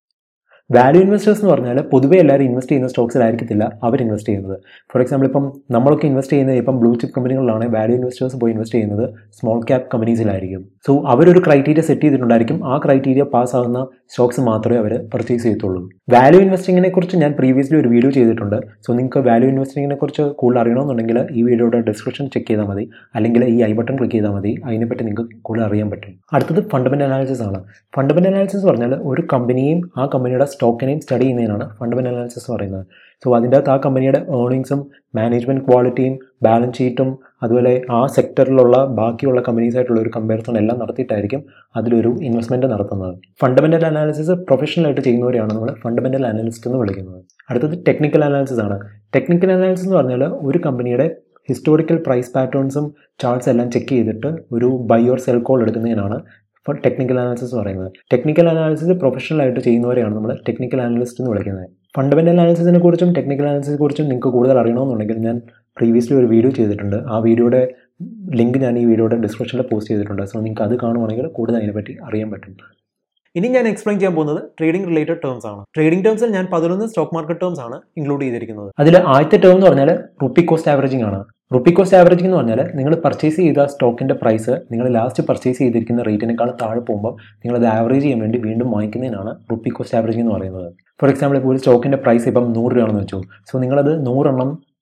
S1: വാല്യൂ ഇൻവെസ്റ്റേഴ്സ് എന്ന് പറഞ്ഞാൽ പൊതുവേ എല്ലാവരും ഇൻവെസ്റ്റ് ചെയ്യുന്ന സ്റ്റോക്സിലായിരിക്കത്തില്ല അവർ ഇൻവെസ്റ്റ് ചെയ്യുന്നത് ഫോർ എക്സാമ്പിൾ ഇപ്പം നമ്മളൊക്കെ ഇൻവെസ്റ്റ് ചെയ്യുന്നത് ഇപ്പം ബ്ലൂ ചിപ്പ് കമ്പനികളിലാണ് വാല്യൂ ഇൻവെസ്റ്റേഴ്സ് പോയി ഇൻവെസ്റ്റ് ചെയ്യുന്നത് സ്മോൾ ക്യാപ് കമ്പനീസിലായിരിക്കും സോ അവരൊരു ക്രൈറ്റീരിയ സെറ്റ് ചെയ്തിട്ടുണ്ടായിരിക്കും ആ ക്രൈറ്റീരിയ പാസ് ആകുന്ന സ്റ്റോക്സ് മാത്രമേ അവർ പർച്ചേസ് ചെയ്യത്തുള്ളൂ വാല്യൂ ഇൻവെസ്റ്റിങ്ങിനെ കുറിച്ച് ഞാൻ പ്രീവിയസ്ലി ഒരു വീഡിയോ ചെയ്തിട്ടുണ്ട് സോ നിങ്ങൾക്ക് വാല്യൂ ഇൻവെസ്റ്റിങ്ങിനെ കുറിച്ച് കൂടുതൽ അറിയണമെന്നുണ്ടെങ്കിൽ ഈ വീഡിയോയുടെ ഡിസ്ക്രിപ്ഷൻ ചെക്ക് ചെയ്താൽ മതി അല്ലെങ്കിൽ ഈ ഐ ബട്ടൺ ക്ലിക്ക് ചെയ്താൽ മതി അതിനെപ്പറ്റി നിങ്ങൾക്ക് കൂടുതൽ അറിയാൻ പറ്റും അടുത്തത് ഫണ്ടമെൻ്റൽ അനാലിസിസ് ആണ് ഫണ്ടമെൻ്റൽ അനാലിസിസ് പറഞ്ഞാൽ ഒരു കമ്പനിയും ആ കമ്പനിയുടെ സ്റ്റോക്കിനെയും സ്റ്റഡി ചെയ്യുന്നതിനാണ് ഫണ്ടമെൻ്റൽ അനാലിസിസ് എന്ന് പറയുന്നത് സോ അതിൻ്റെ അകത്ത് ആ കമ്പനിയുടെ ഏർണിങ്സും മാനേജ്മെൻറ്റ് ക്വാളിറ്റിയും ബാലൻസ് ഷീറ്റും അതുപോലെ ആ സെക്ടറിലുള്ള ബാക്കിയുള്ള കമ്പനീസായിട്ടുള്ള ഒരു കമ്പാരിസൺ എല്ലാം നടത്തിയിട്ടായിരിക്കും അതിലൊരു ഇൻവെസ്റ്റ്മെൻറ്റ് നടത്തുന്നത് ഫണ്ടമെൻ്റൽ അനാലിസിസ് പ്രൊഫഷണലായിട്ട് ചെയ്യുന്നവരെയാണ് നമ്മൾ ഫണ്ടമെൻ്റൽ അനാലിസ്റ്റ് എന്ന് വിളിക്കുന്നത് അടുത്തത് ടെക്നിക്കൽ അനാലിസിസ് ആണ് ടെക്നിക്കൽ അനാലിസിസ് എന്ന് പറഞ്ഞാൽ ഒരു കമ്പനിയുടെ ഹിസ്റ്റോറിക്കൽ പ്രൈസ് പാറ്റേൺസും ചാർട്ട്സ് എല്ലാം ചെക്ക് ചെയ്തിട്ട് ഒരു ബൈ ഓർ സെൽ കോൾ എടുക്കുന്നതിനാണ് ഇപ്പോൾ ടെക്നിക്കൽ അനാലിസിസ് പറയുന്നത് ടെക്നിക്കൽ അനാലിസിസ് പ്രൊഫഷണലായിട്ട് ചെയ്യുന്നവരെയാണ് നമ്മൾ ടെക്നിക്കൽ അനാലിസ്റ്റ് എന്ന് വിളിക്കുന്നത് ഫണ്ടമെൻ്റൽ അനാലിസിസിനെ കുറിച്ചും ടെക്നിക്കൽ അനാലിസിസിനെ കുറിച്ചും നിങ്ങൾക്ക് കൂടുതൽ അറിയണമെന്നുണ്ടെങ്കിൽ ഞാൻ പ്രീവിയസ്ലി ഒരു വീഡിയോ ചെയ്തിട്ടുണ്ട് ആ വീഡിയോയുടെ ലിങ്ക് ഞാൻ ഈ വീഡിയോയുടെ ഡിസ്ക്രിപ്ഷനിൽ പോസ്റ്റ് ചെയ്തിട്ടുണ്ട് സോ നിങ്ങൾക്ക് അത് കാണുവാണെങ്കിൽ കൂടുതൽ അതിനെപ്പറ്റി അറിയാൻ പറ്റും ഇനി ഞാൻ എക്സ്പ്ലെയിൻ ചെയ്യാൻ പോകുന്നത് ട്രേഡിംഗ് റിലേറ്റഡ് ടേംസ് ആണ് ട്രേഡിംഗ് ടേംസിൽ ഞാൻ പതിനൊന്ന് സ്റ്റോക്ക് മാർക്കറ്റ് ടേംസ് ആണ് ഇൻക്ലൂഡ് ചെയ്തിരിക്കുന്നത് അതിൽ ആദ്യത്തെ ടേം എന്ന് പറഞ്ഞാൽ റുപ്പി കോസ്റ്റ് ആവറേജിംഗ് ആണ് റുപ്പി കോസ്റ്റ് ആവറേജിംഗ് എന്ന് പറഞ്ഞാൽ നിങ്ങൾ പർച്ചേസ് ചെയ്ത സ്റ്റോക്കിന്റെ പ്രൈസ് നിങ്ങൾ ലാസ്റ്റ് പർച്ചേസ് ചെയ്തിരിക്കുന്ന റേറ്റിനേക്കാൾ താഴെ പോകുമ്പോൾ നിങ്ങൾ അത് ആവറേജ് ചെയ്യാൻ വേണ്ടി വീണ്ടും വാങ്ങിക്കുന്നതിനാണ് റുപ്പി കോസ്റ്റ് ആവറേജിംഗ് എന്ന് പറയുന്നത് ഫോർ എക്സാമ്പിൾ ഇപ്പോൾ ഒരു സ്റ്റോക്കിന്റെ പ്രൈസ് ഇപ്പം നൂറ് രൂപയാണെന്ന് വെച്ചു സോ നിങ്ങളത് നൂറെണ്ണം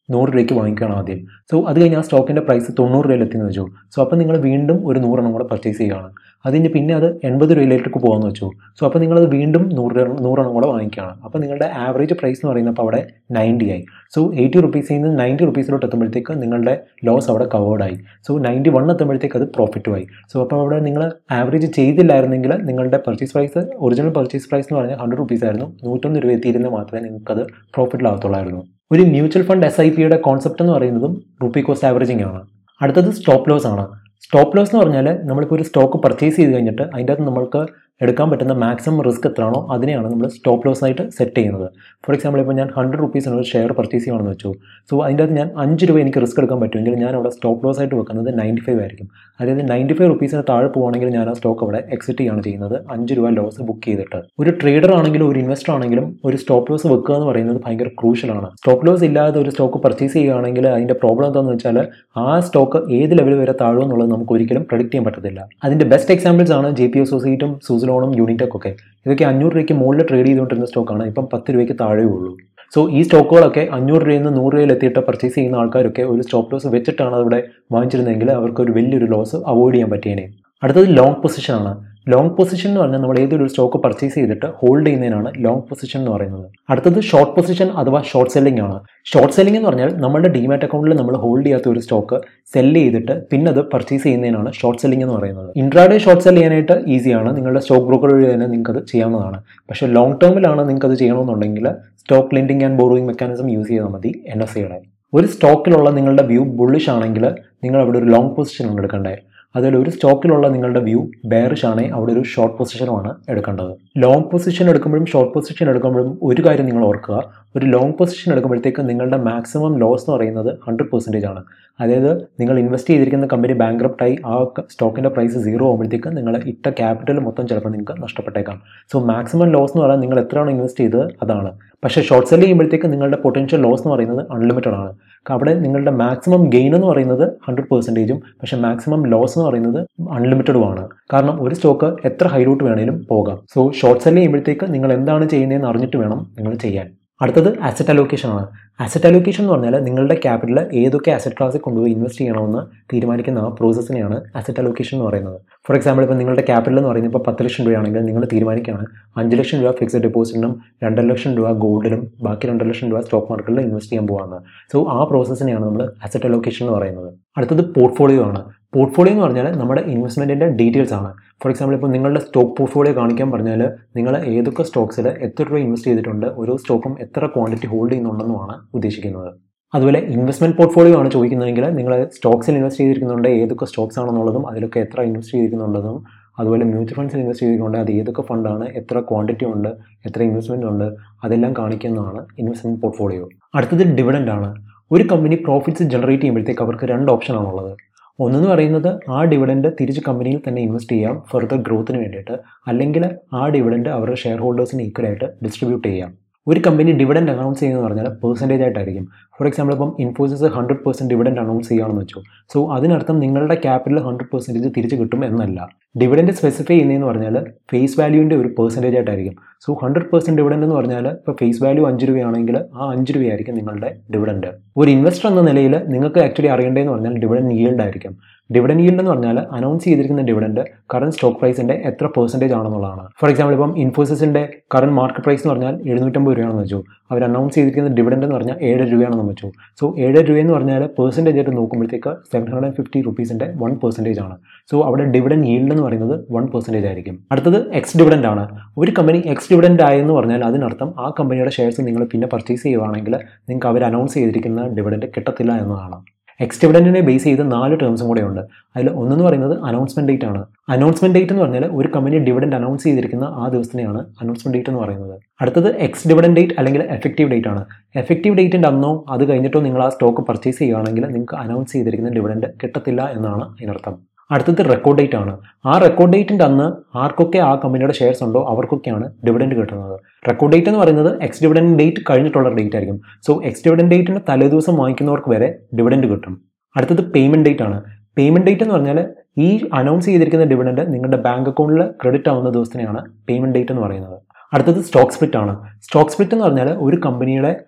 S1: നൂറ് രൂപയ്ക്ക് വാങ്ങിക്കുകയാണ് ആദ്യം സോ അത് കഴിഞ്ഞ് ആ സ്റ്റോക്കിൻ്റെ പ്രൈസ് തൊണ്ണൂറ് രൂപയിൽ എത്തിയെന്ന് വെച്ചു സോ അപ്പോൾ നിങ്ങൾ വീണ്ടും ഒരു നൂറെണ്ണം കൂടെ പർച്ചേസ് ചെയ്യുകയാണ് അതിന് പിന്നെ അത് എൺപത് രൂപയിലേക്ക് പോകാമെന്ന് വെച്ചു സോ അപ്പോൾ നിങ്ങളത് വീണ്ടും നൂറ് നൂറെണ്ണം കൂടെ വാങ്ങിക്കുകയാണ് അപ്പോൾ നിങ്ങളുടെ ആവറേജ് പ്രൈസ് എന്ന് പറയുന്നത് അപ്പോൾ അവിടെ നയൻറ്റി ആയി സോ എയ്റ്റി റുപ്പീസിൽ നിന്ന് നയൻറ്റി റുപ്പീസിലോട്ട് എത്തുമ്പോഴത്തേക്ക് നിങ്ങളുടെ ലോസ് അവിടെ കവേർഡായി സോ നയൻറ്റി വൺ എത്തുമ്പോഴത്തേക്ക് അത് പ്രോഫിറ്റുമായി സോ അപ്പോൾ അവിടെ നിങ്ങൾ ആവറേജ് ചെയ്തില്ലായിരുന്നെങ്കിൽ നിങ്ങളുടെ purchase price original purchase price എന്ന് പറഞ്ഞാൽ ഹൺഡ്രഡ് റുപ്പീസ് ആയിരുന്നു നൂറ്റൊന്ന് രൂപ എത്തിയിരുന്നെങ്കിൽ മാത്രമേ നിങ്ങൾക്കത് പ്രോഫിറ്റിലാകത്തുള്ളായിരുന്നു ഒരു മ്യൂച്വൽ ഫണ്ട് എസ് ഐ പിയുടെ കോൺസെപ്റ്റ് എന്ന് പറയുന്നതും റുപ്പി കോസ്റ്റ് ആവറേജിംഗ് ആണ് അടുത്തത് സ്റ്റോപ്പ് ലോസ് ആണ് സ്റ്റോപ്പ് ലോസ് എന്ന് പറഞ്ഞാൽ നമ്മളിപ്പോൾ ഒരു സ്റ്റോക്ക് പർച്ചേസ് ചെയ്ത് കഴിഞ്ഞിട്ട് അതിൻ്റെ അകത്ത് നമ്മൾക്ക് എടുക്കാൻ പറ്റുന്ന മാക്സിമം റിസ്ക് എത്രയാണോ അതിനെയാണ് നമ്മൾ സ്റ്റോപ്പ് ലോസ് ആയിട്ട് സെറ്റ് ചെയ്യുന്നത് ഫോർ എക്സാമ്പിൾ ഇപ്പോൾ ഞാൻ ഹൺഡ്രഡ് റുപ്പീസിന് ഒരു ഷെയർ പർച്ചേസ് ചെയ്യണമെന്ന് വെച്ചു സോ അതിൻ്റെ അകത്ത് ഞാൻ അഞ്ച് രൂപ എനിക്ക് റിസ്ക് എടുക്കാൻ പറ്റുമെങ്കിൽ ഞാൻ അവിടെ സ്റ്റോപ്പ് ലോസ് ആയിട്ട് വെക്കുന്നത് നയൻറ്റി ഫൈവ് ആയിരിക്കും അതായത് നയൻറ്റി ഫൈവ് റുപ്പീസിന് താഴെ പോവുകയാണെങ്കിൽ ഞാൻ ആ സ്റ്റോക്ക് അവിടെ എക്സിറ്റ് ചെയ്യാണ് ചെയ്യുന്നത് അഞ്ച് രൂപ ലോസ് ബുക്ക് ചെയ്തിട്ട് ഒരു ട്രേഡർ ആണെങ്കിലും ഒരു ഇൻവെസ്റ്റർ ആണെങ്കിലും ഒരു സ്റ്റോപ്പ് ലോസ് വെക്കുക എന്ന് പറയുന്നത് ഭയങ്കര ക്രൂഷ്യലാണ് സ്റ്റോപ്പ് ലോസ് ഇല്ലാതെ ഒരു സ്റ്റോക്ക് പർച്ചേസ് ചെയ്യുകയാണെങ്കിൽ അതിൻ്റെ പ്രോബ്ലം എന്താണെന്ന് വെച്ചാൽ ആ സ്റ്റോക്ക് ഏത് ലെവൽ വരെ താഴും എന്നുള്ളത് നമുക്ക് ഒരിക്കലും പ്രഡിക്റ്റ് ചെയ്യാൻ പറ്റത്തില്ല അതിൻ്റെ ബെസ്റ്റ് എക്സാമ്പിൾസ് ആണ് ജെ പി അസോസിയേറ്റും സൂസിലോണും യൂണിറ്റൊക്കെ ഒക്കെ ചെയ്തൊക്കെ ഇതൊക്കെ അഞ്ഞൂറ് രൂപയ്ക്ക് മുകളിൽ ട്രേഡ് ചെയ്തുകൊണ്ടിരുന്ന സ്റ്റോക്കാണ് ഇപ്പം പത്ത് രൂപയ്ക്ക് താഴെ ഉള്ളൂ സോ ഈ സ്റ്റോക്കുകളൊക്കെ അഞ്ഞൂറ് രൂപയിൽ നിന്ന് നൂറ് രൂപയിൽ എത്തിയിട്ട് പർച്ചേസ് ചെയ്യുന്ന ആൾക്കാരൊക്കെ ഒരു സ്റ്റോപ്പ് ലോസ് വെച്ചിട്ടാണ് അവിടെ വാങ്ങിച്ചിരുന്നതെങ്കിൽ അവർക്ക് ഒരു വലിയൊരു ലോസ് അവോയ്ഡ് ചെയ്യാൻ പറ്റിയേനെ അടുത്തത് ലോങ് പൊസിഷൻ ആണ് ലോങ് പൊസിഷൻ എന്ന് പറഞ്ഞാൽ നമ്മൾ ഏതൊരു സ്റ്റോക്ക് പർച്ചേസ് ചെയ്തിട്ട് ഹോൾഡ് ചെയ്യുന്നതിനാണ് ലോങ് പൊസിഷൻ എന്ന് പറയുന്നത് അടുത്തത് ഷോർട്ട് പൊസിഷൻ അഥവാ ഷോർട്ട് സെല്ലിംഗ് ആണ് ഷോർട്ട് സെല്ലിംഗ് എന്ന് പറഞ്ഞാൽ നമ്മളുടെ ഡിമാറ്റ് അക്കൗണ്ടിൽ നമ്മൾ ഹോൾഡ് ചെയ്യാത്ത ഒരു സ്റ്റോക്ക് സെല്ല് ചെയ്തിട്ട് പിന്നെ അത് പർച്ചേസ് ചെയ്യുന്നതിനാണ് ഷോർട്ട് സെല്ലിംഗ് എന്ന് പറയുന്നത് ഇൻട്രാഡേ ഷോർട്ട് സെൽ ചെയ്യാനായിട്ട് ഈസിയാണ് നിങ്ങളുടെ സ്റ്റോക്ക് ബ്രോക്കർ വഴി തന്നെ നിങ്ങൾക്ക് അത് ചെയ്യാവുന്നതാണ് പക്ഷേ ലോങ് ടേമിലാണ് നിങ്ങൾക്ക് അത് ചെയ്യണമെന്നുണ്ടെങ്കിൽ stock lending and borrowing mechanism use ചെയ്താൽ മതി എൻ എസ് ഐയുടെ ഒരു സ്റ്റോക്കിലുള്ള നിങ്ങളുടെ വ്യൂ ബുള്ളിഷ് ആണെങ്കിൽ നിങ്ങൾ അവിടെ ഒരു ലോങ് പൊസിഷൻ എടുക്കണ്ടേ അതിൽ ഒരു സ്റ്റോക്കിലുള്ള നിങ്ങളുടെ വ്യൂ ബെയറിഷ് ആണെങ്കിൽ അവിടെ ഒരു ഷോർട്ട് പൊസിഷനുമാണ് എടുക്കേണ്ടത് ലോങ് പൊസിഷൻ എടുക്കുമ്പോഴും ഷോർട്ട് പൊസിഷൻ എടുക്കുമ്പോഴും ഒരു കാര്യം നിങ്ങൾ ഓർക്കുക ഒരു ലോങ് പൊസിഷൻ എടുക്കുമ്പോഴത്തേക്ക് നിങ്ങളുടെ മാക്സിമം ലോസ് എന്ന് പറയുന്നത് ഹൺഡ്രഡ് പെർസെൻറ്റേജ് ആണ് അതായത് നിങ്ങൾ ഇൻവെസ്റ്റ് ചെയ്തിരിക്കുന്ന കമ്പനി ബാങ്ക്രപ്റ്റായി ആ സ്റ്റോക്കിൻ്റെ പ്രൈസ് സീറോ ആകുമ്പോഴത്തേക്ക് നിങ്ങൾ ഇട്ട ക്യാപിറ്റൽ മൊത്തം ചിലപ്പോൾ നിങ്ങൾക്ക് നഷ്ടപ്പെട്ടേക്കാം സോ മാക്സിമം ലോസ് എന്ന് പറയുന്നത് നിങ്ങൾ എത്രയാണോ ഇൻവെസ്റ്റ് ചെയ്തത് അതാണ് പക്ഷേ ഷോർട്ട് സെൽ ചെയ്യുമ്പോഴത്തേക്ക് നിങ്ങളുടെ പൊട്ടൻഷ്യൽ ലോസ് എന്ന് പറയുന്നത് അൺലിമിറ്റഡ് ആണ് അവിടെ നിങ്ങളുടെ മാക്സിമം ഗെയിൻ എന്ന് പറയുന്നത് ഹൺഡ്രഡ് പെർസെൻറ്റേജും പക്ഷേ മാക്സിമം ലോസ് എന്ന് പറയുന്നത് അൺലിമിറ്റഡുമാണ് കാരണം ഒരു സ്റ്റോക്ക് എത്ര ഹൈലോട്ട് വേണേലും പോകാം സോ ഷോർട്ട് സെൽ ചെയ്യുമ്പോഴത്തേക്ക് നിങ്ങൾ എന്താണ് ചെയ്യുന്നതെന്ന് അറിഞ്ഞിട്ട് വേണം നിങ്ങൾ ചെയ്യാൻ അടുത്തത് അസറ്റ് അലോക്കേഷൻ ആണ് അസറ്റ് അലോക്കേഷൻ എന്ന് പറഞ്ഞാൽ നിങ്ങളുടെ ക്യാപിറ്റൽ ഏതൊക്കെ അസറ്റ് ക്ലാസ്സിൽ കൊണ്ടുപോയി ഇൻവെസ്റ്റ് ചെയ്യണമെന്ന് തീരുമാനിക്കുന്ന ആ പ്രോസസ്സിനെയാണ് അസറ്റ് അലോക്കേഷൻ എന്ന് പറയുന്നത് ഫോർ എക്സാമ്പിൾ ഇപ്പോൾ നിങ്ങളുടെ ക്യാപിറ്റൽ എന്ന് പറയുന്നത് ഇപ്പോൾ പത്ത് ലക്ഷം രൂപയാണെങ്കിൽ നിങ്ങൾ തീരുമാനിക്കുകയാണ് അഞ്ച് ലക്ഷം രൂപ ഫിക്സഡ് ഡെപ്പോസിറ്റിനും രണ്ടര ലക്ഷം രൂപ ഗോൾഡിലും ബാക്കി രണ്ടര ലക്ഷം രൂപ സ്റ്റോക്ക് മാർക്കറ്റിൽ ഇൻവെസ്റ്റ് ചെയ്യാൻ പോകാമെന്ന് സോ ആ പ്രോസസ്സിനെയാണ് നമ്മൾ അസറ്റ് അലോക്കേഷൻ എന്ന് പറയുന്നത് അടുത്തത് പോർട്ട്ഫോളിയോ ആണ് പോർട്ട്ഫോളിയോ എന്ന് പറഞ്ഞാൽ നമ്മുടെ ഇൻവെസ്റ്റ്മെൻറ്റിൻ്റെ ഡീറ്റെയിൽസ് ആണ് ഫോർ എക്സാമ്പിൾ ഇപ്പോൾ നിങ്ങളുടെ സ്റ്റോക്ക് പോർട്ട്ഫോളിയോ കാണിക്കാൻ പറഞ്ഞാൽ നിങ്ങൾ ഏതൊക്കെ സ്റ്റോക്സിൽ എത്ര രൂപ ഇൻവെസ്റ്റ് ചെയ്തിട്ടുണ്ട് ഓരോ സ്റ്റോക്കും എത്ര ക്വാണ്ടിറ്റി ഹോൾഡ് ചെയ്യുന്നുണ്ടെന്നുമാണ് ഉദ്ദേശിക്കുന്നത് അതുപോലെ ഇൻവെസ്റ്റ്മെൻറ്റ് പോർട്ട്ഫോളിയോ ആണ് ചോദിക്കുന്നതെങ്കിൽ നിങ്ങൾ സ്റ്റോക്സിൽ ഇൻവെസ്റ്റ് ചെയ്തിരിക്കുന്നുണ്ട് ഏതൊക്കെ സ്റ്റോക്സ് ആണെന്നുള്ളതും അതിലൊക്കെ എത്ര ഇൻവെസ്റ്റ് ചെയ്തിരിക്കുന്നുള്ളതും അതുപോലെ മ്യൂച്വൽ ഫണ്ട്സിൽ ഇൻവെസ്റ്റ് ചെയ്തിട്ടുണ്ട് അത് ഏതൊക്കെ ഫണ്ടാണ് എത്ര ക്വാണ്ടിറ്റി ഉണ്ട് എത്ര ഇൻവെസ്റ്റ്മെൻറ്റ് ഉണ്ട് അതെല്ലാം കാണിക്കുന്നതാണ് ഇൻവെസ്റ്റ്മെൻറ്റ് പോർട്ട്ഫോളിയോ അടുത്തത് ഡിവിഡൻ്റ് ആണ് ഒരു കമ്പനി പ്രോഫിറ്റ്സ് ജനറേറ്റ് ചെയ്യുമ്പോഴത്തേക്ക് അവർക്ക് രണ്ട് ഓപ്ഷനാണുള്ളത് ഒന്നെന്ന് പറയുന്നത് ആ ഡിവിഡൻഡ് തിരിച്ച് കമ്പനിയിൽ തന്നെ ഇൻവെസ്റ്റ് ചെയ്യാം ഫർദർ ഗ്രോത്തിന് വേണ്ടിയിട്ട് അല്ലെങ്കിൽ ആ ഡിവിഡൻഡ് അവരുടെ ഷെയർ ഹോൾഡേഴ്സിന് ഈക്വലായിട്ട് ഡിസ്ട്രിബ്യൂട്ട് ചെയ്യാം ഒരു കമ്പനി ഡിവിഡൻഡ് അനൗൺസ് ചെയ്യുന്നത് പറഞ്ഞാൽ പെർസെൻറ്റേജ് ആയിട്ടായിരിക്കും ഫോർ എക്സാമ്പിൾ ഇപ്പം Infosys hundred percent dividend announce ചെയ്യുകയാണെന്ന് വെച്ചു സോ അതിനർത്ഥം നിങ്ങളുടെ ക്യാപിറ്റൽ ഹൺഡ്രഡ് പെർസെൻറ്റേജ് തിരിച്ച് കിട്ടും എന്നല്ല ഡിവിഡൻഡ് സ്പെസിഫൈ ചെയ്യുന്നതെന്ന് പറഞ്ഞാൽ ഫേസ് വാല്യൂവിൻ്റെ ഒരു പെർസെൻറ്റേജ് ആയിട്ടായിരിക്കും സോ ഹൺഡ്രഡ് പെർസെൻറ്റ് ഡിവിഡൻഡ് എന്ന് പറഞ്ഞാൽ ഇപ്പോൾ ഫേസ് വാല്യൂ അഞ്ച് രൂപയാണെങ്കിൽ ആ അഞ്ച് രൂപയായിരിക്കും നിങ്ങളുടെ ഡിവിഡൻഡ് ഒരു ഇൻവെസ്റ്റർ എന്ന നിലയിൽ നിങ്ങൾക്ക് ആക്ച്വലി അറിയേണ്ടതെന്ന് പറഞ്ഞാൽ ഡിവിഡൻഡ് yield ആയിരിക്കും ഡിവിഡൻഡ് yield എന്ന് പറഞ്ഞാൽ അനൗൺസ് ചെയ്തിരിക്കുന്ന ഡിവിഡൻഡ് കറന്റ് സ്റ്റോക്ക് പ്രൈസിൻ്റെ എത്ര പെർസെൻറ്റേജ് ആണെന്നുള്ളതാണ് ഫോർ എക്സാമ്പിൾ ഇപ്പം ഇൻഫോസിസിൻ്റെ കറന്റ് മാർക്കറ്റ് പ്രൈസ് എന്ന് പറഞ്ഞാൽ എഴുന്നൂറ്റമ്പത് രൂപയാണെന്ന് വെച്ചു അവർ അനൗൺസ് ചെയ്തിരിക്കുന്ന ഡിവിഡൻഡ് എന്ന് പറഞ്ഞാൽ ഏഴ് രൂപയാണെന്ന് വെച്ചു സോ ഏഴ് രൂപ എന്ന് പറഞ്ഞാൽ പെർസെൻറ്റേജ് ആയിട്ട് നോക്കുമ്പോഴത്തേക്ക് സെവൻ ഹൺഡ്രഡ് ആൻഡ് ഫിഫ്റ്റി റുപ്പീസിൻ്റെ വൺ പെർസെൻറ്റേജ് ആണ് സോ അവിടെ ഡിവിഡൻഡ് yield എന്ന് പറയുന്നത് വൺ പെർസെൻറ്റേജ് ആയിരിക്കും അടുത്തത് എക്സ് ഡിവിഡൻഡ് ആണ് ഒരു കമ്പനി എക്സ് ഡിവിഡൻഡ് ആയെന്ന് പറഞ്ഞാൽ അതിനർത്ഥം ആ കമ്പനിയുടെ ഷെയർസ് നിങ്ങൾ പിന്നെ പർച്ചേസ് ചെയ്യുകയാണെങ്കിൽ നിങ്ങൾക്ക് അവർ അനൗൺസ് ചെയ്തിരിക്കുന്ന ഡിവിഡൻഡ് കിട്ടത്തില്ല എന്നതാണ് എക്സ് ഡിവിഡൻറ്റിനെ ബേസ് ചെയ്ത് നാല് ടേംസും കൂടെ ഉണ്ട് അതിൽ ഒന്നെന്ന് പറയുന്നത് അനൗൺസ്മെൻറ്റ് ഡേറ്റ് ആണ് അനൗൺസ്മെൻറ്റ് ഡേറ്റ് എന്ന് പറഞ്ഞാൽ ഒരു കമ്പനി ഡിവിഡൻഡ് അനൗൺസ് ചെയ്തിരിക്കുന്ന ആ ദിവസത്തിനെയാണ് അനൗൺസ്മെൻറ്റ് ഡേറ്റ് എന്ന് പറയുന്നത് അടുത്തത് എക്സ് ഡിവിഡൻഡ് ഡേറ്റ് അല്ലെങ്കിൽ എഫക്റ്റീവ് ഡേറ്റ് ആണ് എഫക്റ്റീവ് ഡേറ്റിൻ്റെ അന്നോ അത് കഴിഞ്ഞിട്ടോ നിങ്ങൾ ആ സ്റ്റോക്ക് പർച്ചേസ് ചെയ്യുകയാണെങ്കിൽ നിങ്ങൾക്ക് അനൗൺസ് ചെയ്തിരിക്കുന്ന ഡിവിഡൻഡ് കിട്ടത്തില്ല എന്നാണ് അതിനർത്ഥം അടുത്തത് റെക്കോർഡ് ഡേറ്റ് ആണ് ആ റെക്കോർഡ് ഡേറ്റിൻ്റെ അന്ന് ആർക്കൊക്കെ ആ കമ്പനിയുടെ ഷെയർസ് ഉണ്ടോ അവർക്കൊക്കെയാണ് ഡിവിഡൻഡ് കിട്ടുന്നത് റെക്കോർഡ് ഡേറ്റ് എന്ന് പറയുന്നത് എക്സ് ഡിവിഡൻഡ് ഡേറ്റ് കഴിഞ്ഞിട്ടുള്ള ഡേറ്റ് ആയിരിക്കും സോ എക്സ് ഡിവിഡൻഡ് ഡേറ്റിന് തലേദിവസം വാങ്ങിക്കുന്നവർക്ക് വരെ ഡിവിഡൻഡ് കിട്ടും അടുത്തത് പേയ്മെൻറ്റ് ഡേറ്റ് ആണ് പേയ്മെൻറ്റ് ഡേറ്റ് എന്ന് പറഞ്ഞാൽ ഈ അനൗൺസ് ചെയ്തിരിക്കുന്ന ഡിവിഡൻഡ് നിങ്ങളുടെ ബാങ്ക് അക്കൗണ്ടിൽ ക്രെഡിറ്റ് ആവുന്ന ദിവസത്തിനെയാണ് പേയ്മെൻറ്റ് ഡേറ്റ് എന്ന് പറയുന്നത് അടുത്തത് സ്റ്റോക്ക് സ്പ്ലിറ്റ് ആണ് സ്റ്റോക്ക് സ്പ്ലിറ്റ് എന്ന് പറഞ്ഞാൽ ഒരു കമ്പനിയുടെ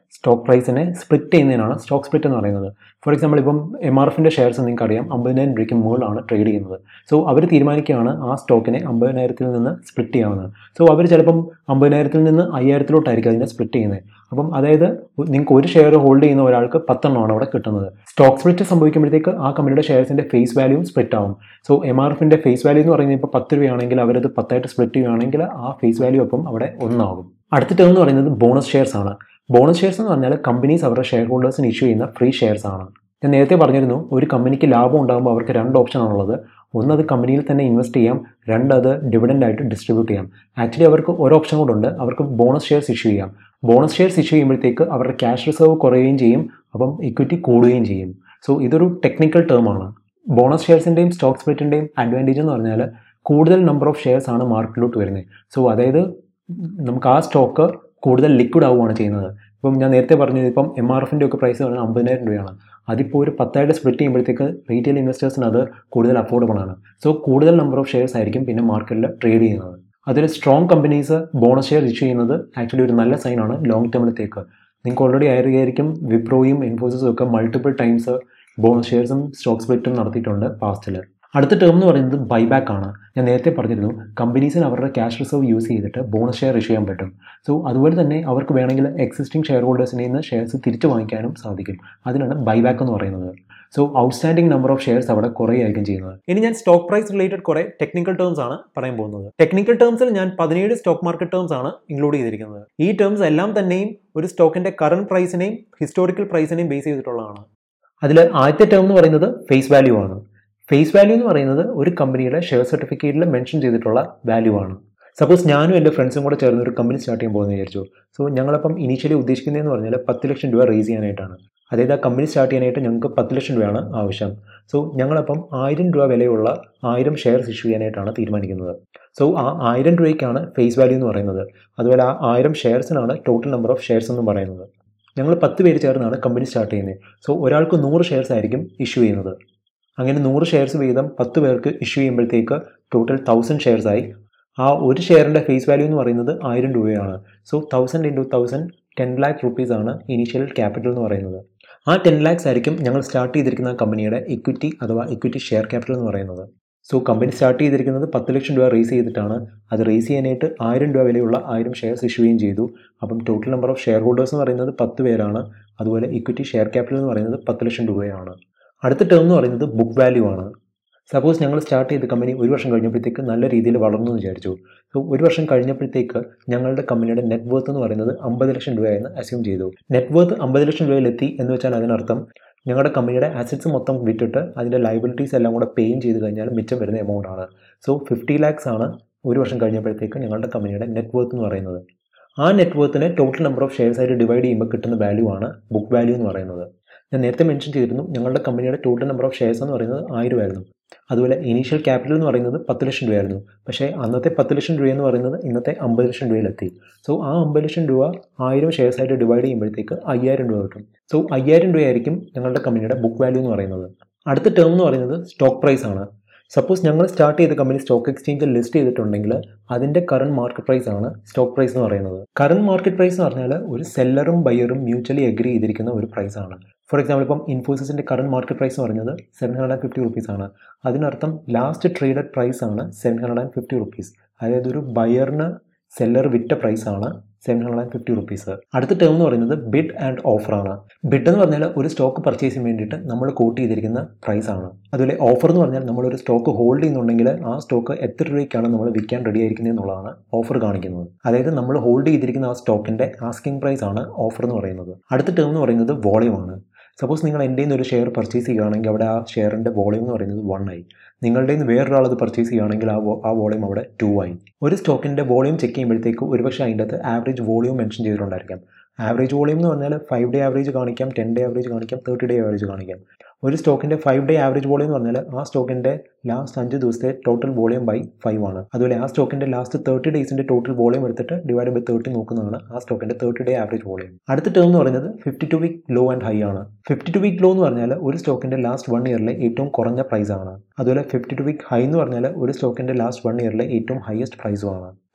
S1: സ്റ്റോക്ക് പ്രൈസിനെ സ്പ്ലിറ്റ് ചെയ്യുന്നതിനാണ് സ്റ്റോക്ക് സ്പ്ലിറ്റ് എന്ന് പറയുന്നത് ഫോർ എക്സാമ്പിൾ ഇപ്പം എം ആർ എഫിൻ്റെ ഷെയർസ് നിങ്ങൾക്ക് അറിയാം അമ്പതിനായിരം രൂപയ്ക്ക് മുകളിലാണ് ട്രേഡ് ചെയ്യുന്നത് സോ അവർ തീരുമാനിക്കുകയാണ് ആ സ്റ്റോക്കിനെ അമ്പതിനായിരത്തിൽ നിന്ന് സ്പ്ലിറ്റ് ചെയ്യാവുന്നത് സോ അവർ ചിലപ്പം അമ്പതിനായിരത്തിൽ നിന്ന് അയ്യായിരത്തിലോട്ടായിരിക്കും അതിനെ സ്പ്ലിറ്റ് ചെയ്യുന്നത് അപ്പം അതായത് നിങ്ങൾക്ക് ഒരു ഷെയർ ഹോൾഡ് ചെയ്യുന്ന ഒരാൾക്ക് പത്തെണ്ണമാണ് അവിടെ കിട്ടുന്നത് സ്റ്റോക്ക് സ്പ്ലിറ്റ് സംഭവിക്കുമ്പോഴത്തേക്ക് ആ കമ്പനിയുടെ ഷെയർസിൻ്റെ ഫേസ് വാല്യൂവും സ്പ്ലിറ്റ് ആവും സോ എം ആർ എഫിൻ്റെ ഫേസ് വാല്യൂ എന്ന് പറയുന്നത് ഇപ്പോൾ പത്ത് രൂപയാണെങ്കിൽ അവരത് പത്തായിട്ട് സ്പ്ലിറ്റ് ചെയ്യുകയാണെങ്കിൽ ആ ഫേസ് വാല്യൂ അപ്പം അവിടെ ഒന്നാകും അടുത്ത ടേം എന്ന് പറയുന്നത് ബോണസ് ഷെയർസ് ആണ് ബോണസ് ഷെയർസ് എന്ന് പറഞ്ഞാൽ കമ്പനീസ് അവരുടെ ഷെയർ ഹോൾഡേഴ്സിന് ഇഷ്യൂ ചെയ്യുന്ന ഫ്രീ ഷെയർസ് ആണ് ഞാൻ നേരത്തെ പറഞ്ഞിരുന്നു ഒരു കമ്പനിക്ക് ലാഭം ഉണ്ടാകുമ്പോൾ അവർക്ക് രണ്ട് ഓപ്ഷൻ ആണുള്ളത് ഒന്ന് അത് കമ്പനിയിൽ തന്നെ ഇൻവെസ്റ്റ് ചെയ്യാം രണ്ട് അത് ഡിവിഡൻ്റ് ആയിട്ട് ഡിസ്ട്രിബ്യൂട്ട് ചെയ്യാം ആക്ച്വലി അവർക്ക് ഒരു ഓപ്ഷൻ കൂടെ ഉണ്ട് അവർക്ക് ബോണസ് ഷെയർസ് ഇഷ്യൂ ചെയ്യാം ബോണസ് ഷെയർസ് ഇഷ്യൂ ചെയ്യുമ്പോഴത്തേക്ക് അവരുടെ ക്യാഷ് റിസർവ് കുറയുകയും ചെയ്യും അപ്പം ഇക്വിറ്റി കൂടുകയും ചെയ്യും സോ ഇതൊരു ടെക്നിക്കൽ ടേം ആണ് ബോണസ് ഷെയർസിൻ്റെയും സ്റ്റോക്ക് സ്പ്ലിറ്റിൻ്റെയും അഡ്വാൻറ്റേജ് എന്ന് പറഞ്ഞാൽ കൂടുതൽ നമ്പർ ഓഫ് ഷെയർസ് ആണ് മാർക്കറ്റിലോട്ട് വരുന്നത് സോ അതായത് നമുക്ക് ആ സ്റ്റോക്ക് കൂടുതൽ ലിക്വിഡ് ആവുകയാണ് ചെയ്യുന്നത് ഇപ്പം ഞാൻ നേരത്തെ പറഞ്ഞത് ഇപ്പം എം ആർ എഫിൻ്റെ ഒക്കെ പ്രൈസ് പറഞ്ഞാൽ അമ്പതിനായിരം രൂപയാണ് അതിപ്പോൾ ഒരു പത്തായിട്ട് സ്പ്ലിറ്റ് ചെയ്യുമ്പോഴത്തേക്ക് റീറ്റെയിൽ ഇൻവെസ്റ്റേഴ്സിന് അത് കൂടുതൽ അഫോർഡബിൾ ആണ് സോ കൂടുതൽ നമ്പർ ഓഫ് ഷെയർസ് ആയിരിക്കും പിന്നെ മാർക്കറ്റിൽ ട്രേഡ് ചെയ്യുന്നത് അതിൽ strong companies bonus share issue ചെയ്യുന്നത് ആക്ച്വലി ഒരു നല്ല സൈനാണ് ലോങ് ടേമിലത്തേക്ക് നിങ്ങൾക്ക് ഓൾറെഡി അറിയായിരിക്കും വിപ്രോയും ഇൻഫോസിസും ഒക്കെ മൾട്ടിപ്പിൾ ടൈംസ് ബോണസ് ഷെയർസും സ്റ്റോക്ക് സ്പ്ലിറ്റും നടത്തിയിട്ടുണ്ട് പാസ്റ്റിൽ അടുത്ത ടേം എന്ന് പറയുന്നത് ബൈബാക്ക് ആണ് ഞാൻ നേരത്തെ പറഞ്ഞിരുന്നു കമ്പനീസിന് അവരുടെ ക്യാഷ് റിസർവ് യൂസ് ചെയ്തിട്ട് ബോണസ് ഷെയർ ഇഷ്യൂ ചെയ്യാൻ പറ്റും സോ അതുപോലെ തന്നെ അവർക്ക് വേണമെങ്കിൽ എക്സിസ്റ്റിംഗ് ഷെയർ ഹോൾഡേഴ്സിൽ നിന്ന് ഷെയർസ് തിരിച്ചു വാങ്ങിക്കാനും സാധിക്കും അതിനാണ് ബൈബാക്ക് എന്ന് പറയുന്നത് so outstanding number of shares അവിടെ കുറേയായിരിക്കും ചെയ്യുന്നത് ഇനി ഞാൻ സ്റ്റോക്ക് പ്രൈസ് റിലേറ്റഡ് കുറേ ടെക്നിക്കൽ ടേംസ് ആണ് പറയാൻ പോകുന്നത് ടെക്നിക്കൽ ടേംസിൽ ഞാൻ പതിനേഴ് സ്റ്റോക്ക് മാർക്കറ്റ് ടേംസ് ആണ് ഇൻക്ലൂഡ് ചെയ്തിരിക്കുന്നത് ഈ ടേംസ് എല്ലാം തന്നെയും ഒരു സ്റ്റോക്കിന്റെ കറണ്ട് പ്രൈസിനെയും ഹിസ്റ്റോറിക്കൽ പ്രൈസിനെയും ബേസ് ചെയ്തിട്ടുള്ളതാണ് അതിൽ ആദ്യത്തെ ടേം എന്ന് പറയുന്നത് ഫേസ് വാല്യൂ ആണ് ഫേസ് വാല്യൂ എന്ന് പറയുന്നത് ഒരു കമ്പനിയുടെ ഷെയർ സർട്ടിഫിക്കറ്റിൽ മെൻഷൻ ചെയ്തിട്ടുള്ള വാല്യൂ ആണ് സപ്പോസ് ഞാനും എൻ്റെ ഫ്രണ്ട്സും കൂടെ ചേർന്ന് ഒരു കമ്പനി സ്റ്റാർട്ട് ചെയ്യാൻ പോകുന്നത് വിചാരിച്ചു സോ ഞങ്ങളപ്പം ഇനീഷ്യലി ഉദ്ദേശിക്കുന്നതെന്ന് പറഞ്ഞാൽ പത്ത് ലക്ഷം രൂപ റേസ് ചെയ്യാനായിട്ടാണ് അതായത് ആ കമ്പനി സ്റ്റാർട്ട് ചെയ്യാനായിട്ട് ഞങ്ങൾക്ക് പത്ത് ലക്ഷം രൂപയാണ് ആവശ്യം സോ ഞങ്ങളപ്പം ആയിരം രൂപ വിലയുള്ള ആയിരം ഷെയർസ് ഇഷ്യൂ ചെയ്യാനായിട്ടാണ് തീരുമാനിക്കുന്നത് സോ ആ ആയിരം രൂപയ്ക്കാണ് ഫേസ് വാല്യൂ എന്ന് പറയുന്നത് അതുപോലെ ആ ആയിരം ഷെയർസിനാണ് ടോട്ടൽ നമ്പർ ഓഫ് ഷെയർസ് എന്ന് പറയുന്നത് ഞങ്ങൾ പത്ത് പേര് ചേർന്നാണ് കമ്പനി സ്റ്റാർട്ട് ചെയ്യുന്നത് സോ ഒരാൾക്ക് നൂറ് ഷെയർസ് ആയിരിക്കും ഇഷ്യൂ ചെയ്യുന്നത് അങ്ങനെ നൂറ് ഷെയർസ് വീതം പത്ത് പേർക്ക് ഇഷ്യൂ ചെയ്യുമ്പോഴത്തേക്ക് ടോട്ടൽ തൗസൻഡ് ഷെയർസ് ആയി ആ ഒരു ഷെയറിൻ്റെ ഫേസ് വാല്യൂ എന്ന് പറയുന്നത് ആയിരം രൂപയാണ് so thousand into thousand ten lakh rupees ആണ് ഇനീഷ്യൽ ക്യാപിറ്റൽ എന്ന് പറയുന്നത് ആ ടെൻ ലാക്സ് ആയിരിക്കും ഞങ്ങൾ സ്റ്റാർട്ട് ചെയ്തിരിക്കുന്ന കമ്പനിയുടെ ഇക്വിറ്റി അഥവാ ഇക്വിറ്റി ഷെയർ ക്യാപിറ്റൽ എന്ന് പറയുന്നത് സോ കമ്പനി സ്റ്റാർട്ട് ചെയ്തിരിക്കുന്നത് പത്ത് ലക്ഷം രൂപ റേസ് ചെയ്തിട്ടാണ് അത് റേസ് ചെയ്യാനായിട്ട് ആയിരം രൂപ വിലയുള്ള ആയിരം ഷെയർസ് ഇഷ്യൂ ചെയ്യുകയും ചെയ്തു അപ്പം total number of share holders എന്ന് പറയുന്നത് പത്ത് പേരാണ് അതുപോലെ ഇക്വിറ്റി ഷെയർ ക്യാപിറ്റൽ എന്ന് പറയുന്നത് പത്ത് ലക്ഷം രൂപയാണ് അടുത്ത ടേം എന്ന് പറയുന്നത് ബുക്ക് വാല്യൂ ആണ് സപ്പോസ് ഞങ്ങൾ സ്റ്റാർട്ട് ചെയ്ത കമ്പനി ഒരു വർഷം കഴിഞ്ഞപ്പോഴത്തേക്ക് നല്ല രീതിയിൽ വളർന്നു എന്ന് വിചാരിച്ചു സോ ഒരു വർഷം കഴിഞ്ഞപ്പോഴത്തേക്ക് ഞങ്ങളുടെ കമ്പനിയുടെ നെറ്റ് വർത്ത് എന്ന് പറയുന്നത് അമ്പത് ലക്ഷം രൂപയെന്ന് അസ്യൂം ചെയ്തു നെറ്റ് വർത്ത് അമ്പത് ലക്ഷം രൂപയിലെത്തി എന്ന് വെച്ചാൽ അതിനർത്ഥം ഞങ്ങളുടെ കമ്പനിയുടെ അസറ്റ്സ് മൊത്തം വിറ്റിട്ട് അതിൻ്റെ ലൈബിലിറ്റീസ് എല്ലാം കൂടെ പേയും ചെയ്ത് കഴിഞ്ഞാൽ മിച്ചം വരുന്ന എമൗണ്ട് ആണ് സോ ഫിഫ്റ്റി ലാക്സ് ആണ് ഒരു വർഷം കഴിഞ്ഞപ്പോഴത്തേക്ക് ഞങ്ങളുടെ കമ്പനിയുടെ നെറ്റ് വർത്ത് എന്ന് പറയുന്നത് ആ നെറ്റ് വർത്തിനെ ടോട്ടൽ നമ്പർ ഓഫ് ഷെയർസ് ആയിട്ട് ഡിവൈഡ് ചെയ്യുമ്പോൾ കിട്ടുന്ന വാല്യൂ ആണ് ബുക്ക് വാല്യൂ എന്ന് പറയുന്നത് ഞാൻ നേരത്തെ മെൻഷൻ ചെയ്തിരുന്നു ഞങ്ങളുടെ കമ്പനിയുടെ ടോട്ടൽ നമ്പർ ഓഫ് ഷെയർസ് എന്ന് പറയുന്നത് ആയിരം ആയിരുന്നു അതുപോലെ ഇനീഷ്യൽ ക്യാപിറ്റൽ എന്ന് പറയുന്നത് പത്ത് ലക്ഷം രൂപയായിരുന്നു പക്ഷേ അന്നത്തെ പത്ത് ലക്ഷം രൂപ എന്ന് പറയുന്നത് ഇന്നത്തെ അമ്പത് ലക്ഷം രൂപയിലെത്തി സോ ആ അമ്പത് ലക്ഷം രൂപ ആയിരം ഷെയർസ് ആയിട്ട് ഡിവൈഡ് ചെയ്യുമ്പോഴത്തേക്ക് അയ്യായിരം രൂപ കിട്ടും സോ അയ്യായിരം രൂപയായിരിക്കും ഞങ്ങളുടെ കമ്പനിയുടെ ബുക്ക് വാല്യൂ എന്ന് പറയുന്നത് അടുത്ത ടേം എന്ന് പറയുന്നത് സ്റ്റോക്ക് പ്രൈസ് ആണ് സപ്പോസ് ഞങ്ങൾ സ്റ്റാർട്ട് ചെയ്ത കമ്പനി സ്റ്റോക്ക് എക്സ്ചേഞ്ചിൽ ലിസ്റ്റ് ചെയ്തിട്ടുണ്ടെങ്കിൽ അതിൻ്റെ കറണ്ട് മാർക്കറ്റ് പ്രൈസ് ആണ് സ്റ്റോക്ക് പ്രൈസ് എന്ന് പറയുന്നത് കറണ്ട് മാർക്കറ്റ് പ്രൈസ് എന്ന് പറഞ്ഞാൽ ഒരു സെല്ലറും ബയ്യറും മ്യൂച്വലി അഗ്രി ചെയ്തിരിക്കുന്ന ഒരു പ്രൈസ് ആണ് ഫോർ എക്സാമ്പിൾ ഇപ്പം ഇൻഫോസിസിൻ്റെ കറണ്ട് മാർക്കറ്റ് പ്രൈസ് എന്ന് പറഞ്ഞത് seven hundred and fifty rupees ആണ് അതിനർത്ഥം ലാസ്റ്റ് ട്രേഡഡ് പ്രൈസ് ആണ് seven hundred and fifty rupees അതായത് ഒരു ബയറിന് സെല്ലർ വിറ്റ പ്രൈസ് ആണ് seven hundred and fifty rupees അടുത്ത ടേം എന്ന് പറയുന്നത് ബിഡ് ആൻഡ് ഓഫർ ആണ് ബിഡ് എന്ന് പറഞ്ഞാൽ ഒരു സ്റ്റോക്ക് പർച്ചേസ് ചെയ്യാൻ വേണ്ടിയിട്ട് നമ്മൾ കോട്ട് ചെയ്തിരിക്കുന്ന പ്രൈസ് ആണ് അതുപോലെ ഓഫർ എന്ന് പറഞ്ഞാൽ നമ്മളൊരു സ്റ്റോക്ക് ഹോൾഡ് ചെയ്യുന്നുണ്ടെങ്കിൽ ആ സ്റ്റോക്ക് എത്ര രൂപയ്ക്കാണ് നമ്മൾ വിൽക്കാൻ റെഡി ആയിരിക്കുന്നത് എന്നുള്ളതാണ് ഓഫർ കാണിക്കുന്നത് അതായത് നമ്മൾ ഹോൾഡ് ചെയ്തിരിക്കുന്ന ആ സ്റ്റോക്കിൻ്റെ ആസ്കിംഗ് പ്രൈസ് ആണ് ഓഫർ എന്ന് പറയുന്നത് അടുത്ത ടേം എന്ന് പറയുന്നത് വോളിയം ആണ് സപ്പോസ് നിങ്ങൾ എൻ്റെ നിന്ന് ഒരു ഷെയർ പർച്ചേസ് ചെയ്യുകയാണെങ്കിൽ അവിടെ ആ ഷെയറിൻ്റെ വോളിയം എന്ന് പറയുന്നത് വൺ ആയി നിങ്ങളുടെ നിന്ന് വേറൊരാൾ അത് പർച്ചേസ് ചെയ്യുകയാണെങ്കിൽ ആ ആ വോളിയം അവിടെ ടു ആയി ഒരു സ്റ്റോക്കിൻ്റെ വോളിയം ചെക്ക് ചെയ്യുമ്പോഴത്തേക്ക് ഒരുപക്ഷെ അതിൻ്റെ അകത്ത് ആവറേജ് വോളിയം മെൻഷൻ ചെയ്തിട്ടുണ്ടായിരിക്കാം ആവറേജ് വോളിയം എന്ന് പറഞ്ഞാൽ ഫൈവ് ഡേ ആവറേജ് കാണിക്കാം ടെൻ ഡേ ആവറേജ് കാണിക്കാം തേർട്ടി ഡേ ആവറേജ് കാണിക്കാം ഒരു സ്റ്റോക്കിൻ്റെ ഫൈവ് ഡേ ആവറേജ് വോളിയം എന്ന് പറഞ്ഞാൽ ആ സ്റ്റോക്കിൻ്റെ ലാസ്റ്റ് അഞ്ച് ദിവസത്തെ ടോട്ടൽ വോളിയം ബൈ ഫൈവ് ആണ് അതുപോലെ ആ സ്റ്റോക്കിൻ്റെ ലാസ്റ്റ് തേർട്ടി ഡേയ്സിൻ്റെ ടോട്ടൽ വോളിയം എടുത്തിട്ട് ഡിവൈഡ് ബൈ തേർട്ടി നോക്കുന്നതാണ് ആ സ്റ്റോക്കിൻ്റെ തേർട്ടി ഡേ ആവറേജ് വോളിയം അടുത്ത ടേം എന്ന് പറയുന്നത് fifty two week low and high ആണ് ഫിഫ്റ്റി ടു വീക്ക് ലോ എന്ന് പറഞ്ഞാൽ ഒരു സ്റ്റോക്കിൻ്റെ ലാസ്റ്റ് വൺ ഇയറിലെ ഏറ്റവും കുറഞ്ഞ പ്രൈസ് ആണ് അതുപോലെ ഫിഫ്റ്റി ടു വീക്ക് ഹൈ എന്ന് പറഞ്ഞാൽ ഒരു സ്റ്റോക്കിൻ്റെ ലാസ്റ്റ് വൺ ഇയറിലെ ഏറ്റവും ഹയസ്റ്റ് പ്രൈസും ആണ്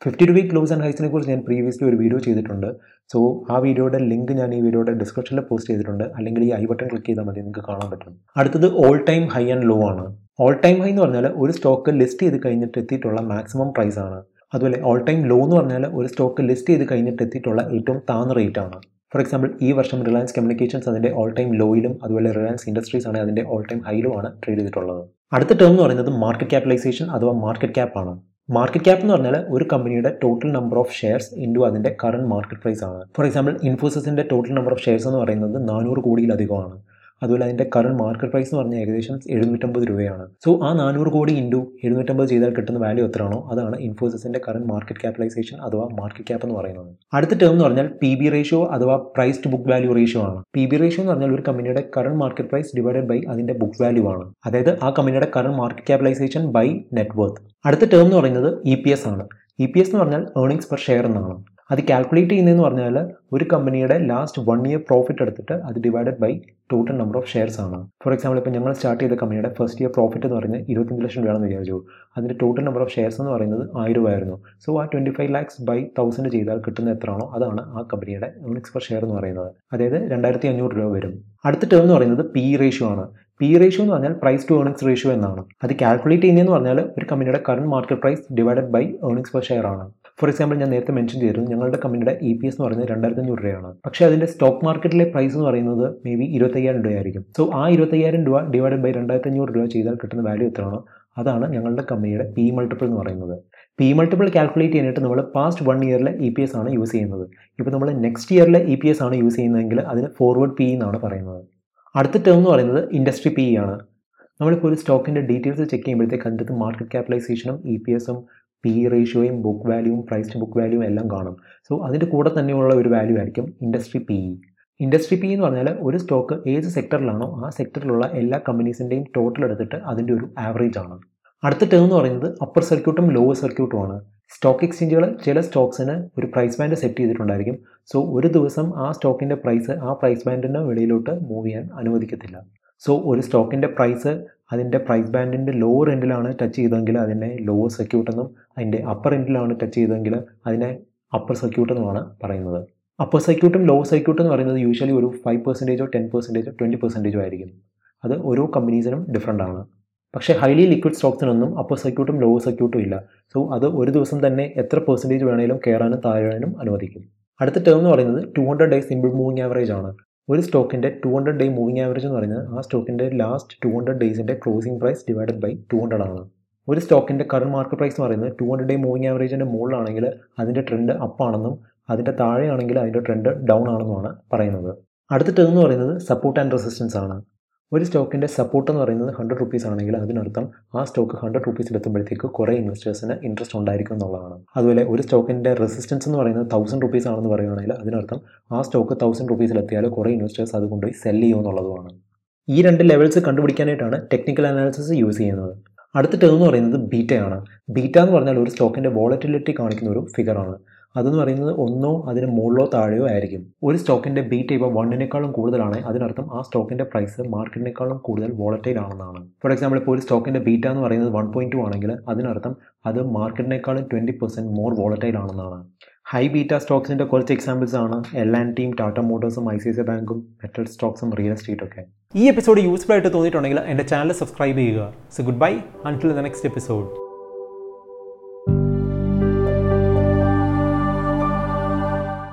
S1: fifty two week close and ഹൈസിനെ കുറിച്ച് ഞാൻ പ്രീവിയസ്ലി ഒരു വീഡിയോ ചെയ്തിട്ടുണ്ട് സോ ആ വീഡിയോയുടെ ലിങ്ക് ഞാൻ ഈ വീഡിയോയുടെ ഡിസ്ക്രിപ്ഷനിൽ പോസ്റ്റ് ചെയ്തിട്ടുണ്ട് അല്ലെങ്കിൽ ഈ ഐ ബട്ടൺ ക്ലിക്ക് ചെയ്താൽ മതി നിങ്ങൾക്ക് കാണാൻ പറ്റും അടുത്തത് all time high and low ആണ് ഓൾ ടൈം ഹൈ എന്ന് പറഞ്ഞാൽ ഒരു സ്റ്റോക്ക് ലിസ്റ്റ് ചെയ്ത് കഴിഞ്ഞിട്ട് എത്തിയിട്ടുള്ള മാക്സിമം പ്രൈസ് ആണ് അതുപോലെ ഓൾ ടൈം ലോ എന്ന് പറഞ്ഞാൽ ഒരു സ്റ്റോക്ക് ലിസ്റ്റ് ചെയ്ത് കഴിഞ്ഞിട്ട് എത്തിയിട്ടുള്ള ഏറ്റവും താഴ്ന്ന റേറ്റ് ആണ് ഫോർ എക്സാമ്പിൾ ഈ വർഷം റിലയൻസ് കമ്മ്യൂണിക്കേഷൻസ് അതിൻ്റെ ഓൾ ടൈം ലോയിലും അതുപോലെ റിലയൻസ് ഇൻഡസ്ട്രീസ് ആണ് അതിൻ്റെ ഓൾ ടൈം ഹൈയിലുമാണ് ട്രേഡ് ചെയ്തിട്ടുള്ളത് അടുത്ത ടേം എന്ന് പറയുന്നത് മാർക്കറ്റ് ക്യാപിറ്റലൈസേഷൻ അഥവാ മാർക്കറ്റ് ക്യാപ്പ് ആണ് മാർക്കറ്റ് ക്യാപ്പ് എന്ന് പറഞ്ഞാൽ ഒരു കമ്പനിയുടെ total number of shares into അതിൻ്റെ കറണ്ട് മാർക്കറ്റ് പ്രൈസ് ആണ് ഫോർ എക്സാമ്പിൾ ഇൻഫോസിസിൻ്റെ ടോട്ടൽ നമ്പർ ഓഫ് ഷെയർസ് എന്ന് പറയുന്നത് നാനൂറ് കോടിയിലധികമാണ് അതുപോലെ അതിൻ്റെ കറണ്ട് മാർക്കറ്റ് പ്രൈസ് എന്ന് പറഞ്ഞാൽ ഏകദേശം എഴുന്നൂറ്റമ്പത് രൂപയാണ് സോ ആ നാനൂറ് കോടി ഇൻറ്റു എഴുന്നൂറ്റമ്പത് ചെയ്താൽ കിട്ടുന്ന വാല്യൂ എത്രയാണോ അതാണ് ഇൻഫോസിസിൻ്റെ കറണ്ട് മാർക്കറ്റ് ക്യാപിറ്റലൈസേഷൻ അഥവാ മാർക്കറ്റ് ക്യാപ്പ് എന്ന് പറയുന്നത് അടുത്ത ടേം എന്ന് പറഞ്ഞാൽ പി ബി റേഷ്യോ അഥവാ price to book value ratio ആണ് പി ബി റേഷ്യോ എന്ന് പറഞ്ഞാൽ ഒരു കമ്പനിയുടെ current market price divided by അതിൻ്റെ ബുക്ക് വാല്യൂ ആണ് അതായത് ആ കമ്പനിയുടെ current market capitalisation by net worth അടുത്ത ടേം എന്ന് പറയുന്നത് ഇ പി എസ് ആണ് ഇ പി എസ് എന്ന് പറഞ്ഞാൽ ഏർണിംഗ്സ് പെർ ഷെയർ എന്നാണ് അത് കാൽക്കുലേറ്റ് ചെയ്യുന്നതെന്ന് പറഞ്ഞാൽ ഒരു കമ്പനിയുടെ ലാസ്റ്റ് വൺ ഇയർ പ്രോഫിറ്റ് എടുത്തിട്ട് അത് divided by total number of shares ആണ് ഫോർ എക്സാമ്പിൾ ഇപ്പോൾ ഞങ്ങൾ സ്റ്റാർട്ട് ചെയ്ത കമ്പനിയുടെ ഫസ്റ്റ് ഇയർ പ്രോഫിറ്റ് എന്ന് പറയുന്നത് ഇരുപത്തഞ്ച് ലക്ഷം രൂപയാണെന്ന് വിചാരിച്ചു അതിൻ്റെ ടോട്ടൽ നമ്പർ ഓഫ് ഷെയർസ് എന്ന് പറയുന്നത് ആയിരം ആയിരുന്നു സോ ആ twenty five lakhs by thousand ചെയ്താൽ കിട്ടുന്ന എത്രയാണോ അതാണ് ആ കമ്പനിയുടെ ഏർണിംഗ്സ് പെർ ഷെയർ എന്ന് പറയുന്നത് അതായത് രണ്ടായിരത്തി അഞ്ഞൂറ് രൂപ വരും അടുത്ത ടേം എന്ന് പറയുന്നത് പി റേഷ്യോ ആണ് പി റേഷ്യോ എന്ന് പറഞ്ഞാൽ പ്രൈസ് ടു ഏർണിംഗ്സ് റേഷ്യോ എന്നാണ് അത് കാൽക്കുലേറ്റ് ചെയ്യുന്നതെന്ന് പറഞ്ഞാൽ ഒരു കമ്പനിയുടെ current market price divided by earnings per share ആണ് ഫോർ എക്സാമ്പിൾ ഞാൻ നേരത്തെ മെൻഷൻ ചെയ്തിരുന്നു ഞങ്ങളുടെ കമ്പനിയുടെ ഇ പി എസ് എന്ന് പറയുന്നത് രണ്ടായിരത്തി അഞ്ഞൂറ് രൂപയാണ് പക്ഷേ അതിൻ്റെ സ്റ്റോക്ക് മാർക്കറ്റിലെ പ്രൈസ് എന്ന് പറയുന്നത് മേ ബി ഇരുപത്തയ്യായിരം രൂപയായിരിക്കും സോ ആ ഇരുപത്തയ്യായിരം രൂപ ഡിവൈഡഡ് ബൈ രണ്ടായിരത്തി അഞ്ഞൂറ് രൂപ ചെയ്താൽ കിട്ടുന്ന വാല്യൂ എത്രയാണോ അതാണ് ഞങ്ങളുടെ കമ്പനിയുടെ പി മൾട്ടിപ്പിൾ എന്ന് പറയുന്നത് പി മൾട്ടിപ്പിൾ കാൽക്കുലേറ്റ് ചെയ്യാനായിട്ട് നമ്മൾ പാസ്റ്റ് വൺ ഇയറിലെ ഇ പി എസ് ആണ് യൂസ് ചെയ്യുന്നത് ഇപ്പോൾ നമ്മൾ നെക്സ്റ്റ് ഇയറിലെ ഇ പി എസ് ആണ് യൂസ് ചെയ്യുന്നതെങ്കിൽ അതിന് ഫോർവേഡ് പി എന്നാണ് പറയുന്നത് അടുത്ത ടേം എന്ന് പറയുന്നത് ഇൻഡസ്ട്രി പി ആണ് നമ്മളിപ്പോൾ ഒരു സ്റ്റോക്കിൻ്റെ ഡീറ്റെയിൽസ് ചെക്ക് ചെയ്യുമ്പോഴത്തേക്ക് അതിൻ്റെ അകത്ത് മാർക്കറ്റ് ക്യാപിറ്റലൈസേഷനും ഇ പി എസും പി റേഷ്യോയും ബുക്ക് വാല്യൂവും പ്രൈസ് ടു ബുക്ക് വാല്യൂവും എല്ലാം കാണും സോ അതിൻ്റെ കൂടെ തന്നെയുള്ള ഒരു വാല്യൂ ആയിരിക്കും industry P E industry P എന്ന് പറഞ്ഞാൽ ഒരു സ്റ്റോക്ക് ഏത് സെക്ടറിലാണോ ആ സെക്ടറിലുള്ള എല്ലാ കമ്പനീസിൻ്റെയും ടോട്ടൽ എടുത്തിട്ട് അതിൻ്റെ ഒരു ആവറേജ് ആണ് അടുത്ത ടേം എന്ന് പറയുന്നത് അപ്പർ സർക്യൂട്ടും ലോവർ സർക്യൂട്ടും ആണ് സ്റ്റോക്ക് എക്സ്ചേഞ്ചുകൾ ചില സ്റ്റോക്സിന് ഒരു പ്രൈസ് ബാൻഡ് സെറ്റ് ചെയ്തിട്ടുണ്ടായിരിക്കും സോ ഒരു ദിവസം ആ സ്റ്റോക്കിൻ്റെ പ്രൈസ് ആ പ്രൈസ് ബാൻഡിന് വെളിയിലോട്ട് മൂവ് ചെയ്യാൻ അനുവദിക്കത്തില്ല സോ ഒരു സ്റ്റോക്കിൻ്റെ പ്രൈസ് അതിൻ്റെ പ്രൈസ് ബാൻഡിൻ്റെ ലോവർ എൻഡിലാണ് ടച്ച് ചെയ്തതെങ്കിൽ അതിനെ ലോവർ സർക്യൂട്ട് എന്നും അതിൻ്റെ അപ്പർ എൻഡിലാണ് ടച്ച് ചെയ്തതെങ്കിൽ അതിനെ അപ്പർ സർക്യൂട്ട് എന്നുമാണ് പറയുന്നത് അപ്പർ സർക്യൂട്ടും ലോവർ സർക്യൂട്ടും എന്ന് പറയുന്നത് യൂഷ്വലി ഒരു ഫൈവ് പെർസെൻറ്റേജോ ടെൻ പെർസെൻറ്റേജോ ട്വൻറ്റി പെർസെൻറ്റേജോ ആയിരിക്കും അത് ഓരോ കമ്പനീസിനും ഡിഫറെൻ്റ് ആണ് പക്ഷേ ഹൈലി ലിക്വിഡ് സ്റ്റോക്സിനൊന്നും അപ്പർ സർക്യൂട്ടും ലോവർ സർക്യൂട്ടും ഇല്ല സോ അത് ഒരു ദിവസം തന്നെ എത്ര പെർസെൻറ്റേജ് വേണേലും കയറാനും താഴാനും അനുവദിക്കും അടുത്ത ടേം എന്ന് പറയുന്നത് two hundred day simple moving average ആണ് ഒരു സ്റ്റോക്കിൻ്റെ two hundred day moving average എന്ന് പറയുന്നത് ആ സ്റ്റോക്കിൻ്റെ ലാസ്റ്റ് ടു ഹൺഡ്രഡ് ഡേയ്സിൻ്റെ closing price divided by two hundred ആണ് ഒരു സ്റ്റോക്കിൻ്റെ കറണ്ട് മാർക്കറ്റ് പ്രൈസ് എന്ന് പറയുന്നത് ടു ഹൺഡ്രഡ് ഡേ മൂവിങ് ആവറേജിൻ്റെ മുകളിലാണെങ്കിൽ അതിൻ്റെ ട്രെൻഡ് അപ്പ് ആണെന്നും അതിൻ്റെ താഴെയാണെങ്കിൽ അതിൻ്റെ ട്രെൻഡ് ഡൗൺ ആണെന്നുമാണ് പറയുന്നത് അടുത്ത ടേം എന്ന് പറയുന്നത് സപ്പോർട്ട് ആൻഡ് റെസിസ്റ്റൻസ് ആണ് ഒരു സ്റ്റോക്കിൻ്റെ സപ്പോർട്ട് എന്ന് പറയുന്നത് ഹൺഡ്രഡ് റുപ്പീസ് ആണെങ്കിൽ അതിനർത്ഥം ആ സ്റ്റോക്ക് ഹൺഡ്രഡ് റുപ്പീസിലെത്തുമ്പോഴത്തേക്ക് കുറേ ഇൻവെസ്റ്റേഴ്സിന് ഇൻട്രസ്റ്റ് ഉണ്ടായിരിക്കും എന്നുള്ളതാണ് അതുപോലെ ഒരു സ്റ്റോക്കിൻ്റെ റെസിസ്റ്റൻസ് എന്ന് പറയുന്നത് തൗസൻഡ് റുപ്പീസ് ആണെന്ന് പറയുകയാണെങ്കിൽ അതിനർത്ഥം ആ സ്റ്റോക്ക് തൗസൻഡ് റുപ്പീസിലെത്തിയാൽ കുറേ ഇൻവെസ്റ്റേഴ്സ് അത് കൊണ്ടുപോയി സെല് ചെയ്യും എന്നുള്ളതുമാണ് ഈ രണ്ട് ലെവൽസ് കണ്ടുപിടിക്കാനായിട്ടാണ് ടെക്നിക്കൽ അനാലിസിസ് യൂസ് ചെയ്യുന്നത് അടുത്ത ടേം എന്ന് പറയുന്നത് ബീറ്റയാണ് ബീറ്റ എന്ന് പറഞ്ഞാൽ ഒരു സ്റ്റോക്കിൻ്റെ വോളറ്റിലിറ്റി കാണിക്കുന്ന ഒരു ഫിഗറാണ് അതെന്ന് പറയുന്നത് ഒന്നോ അതിന് മുകളിലോ താഴെയോ ആയിരിക്കും ഒരു സ്റ്റോക്കിൻ്റെ ബീറ്റ് ഇപ്പോൾ വണ്ണിനേക്കാളും കൂടുതലാണ് അതിനർത്ഥം ആ സ്റ്റോക്കിൻ്റെ പ്രൈസ് മാർക്കറ്റിനേക്കാളും കൂടുതൽ വോളറ്റൈൽ ആണെന്നാണ് ഫോർ എക്സാമ്പിൾ ഇപ്പോൾ ഒരു സ്റ്റോക്കിൻ്റെ ബീറ്റ എന്ന് പറയുന്നത് വൺ പോയിൻറ്റ് ടു ആണെങ്കിൽ അതിനർത്ഥം അത് മാർക്കറ്റിനേക്കാളും ട്വൻറ്റി പെർസെൻറ്റ് മോർ വോളറ്റൈൽ ആണെന്നാണ് ഹൈ ബീറ്റ സ്റ്റോക്സിൻ്റെ കുറച്ച് എക്സാമ്പിൾസ് ആണ് എൽ ആൻഡ് ടീം ടാറ്റ മോട്ടോഴ്സും ഐ സി ഐ സി ബാങ്കും മെറ്റൽ സ്റ്റോക്സും റിയൽ എസ്റ്റേറ്റും ഒക്കെ
S2: ഈ എപ്പിസോഡ് യൂസ്ഫുൾ ആയിട്ട് തോന്നിയിട്ടുണ്ടെങ്കിൽ എൻ്റെ ചാനൽ സബ്സ്ക്രൈബ് ചെയ്യുക so goodbye until the next episode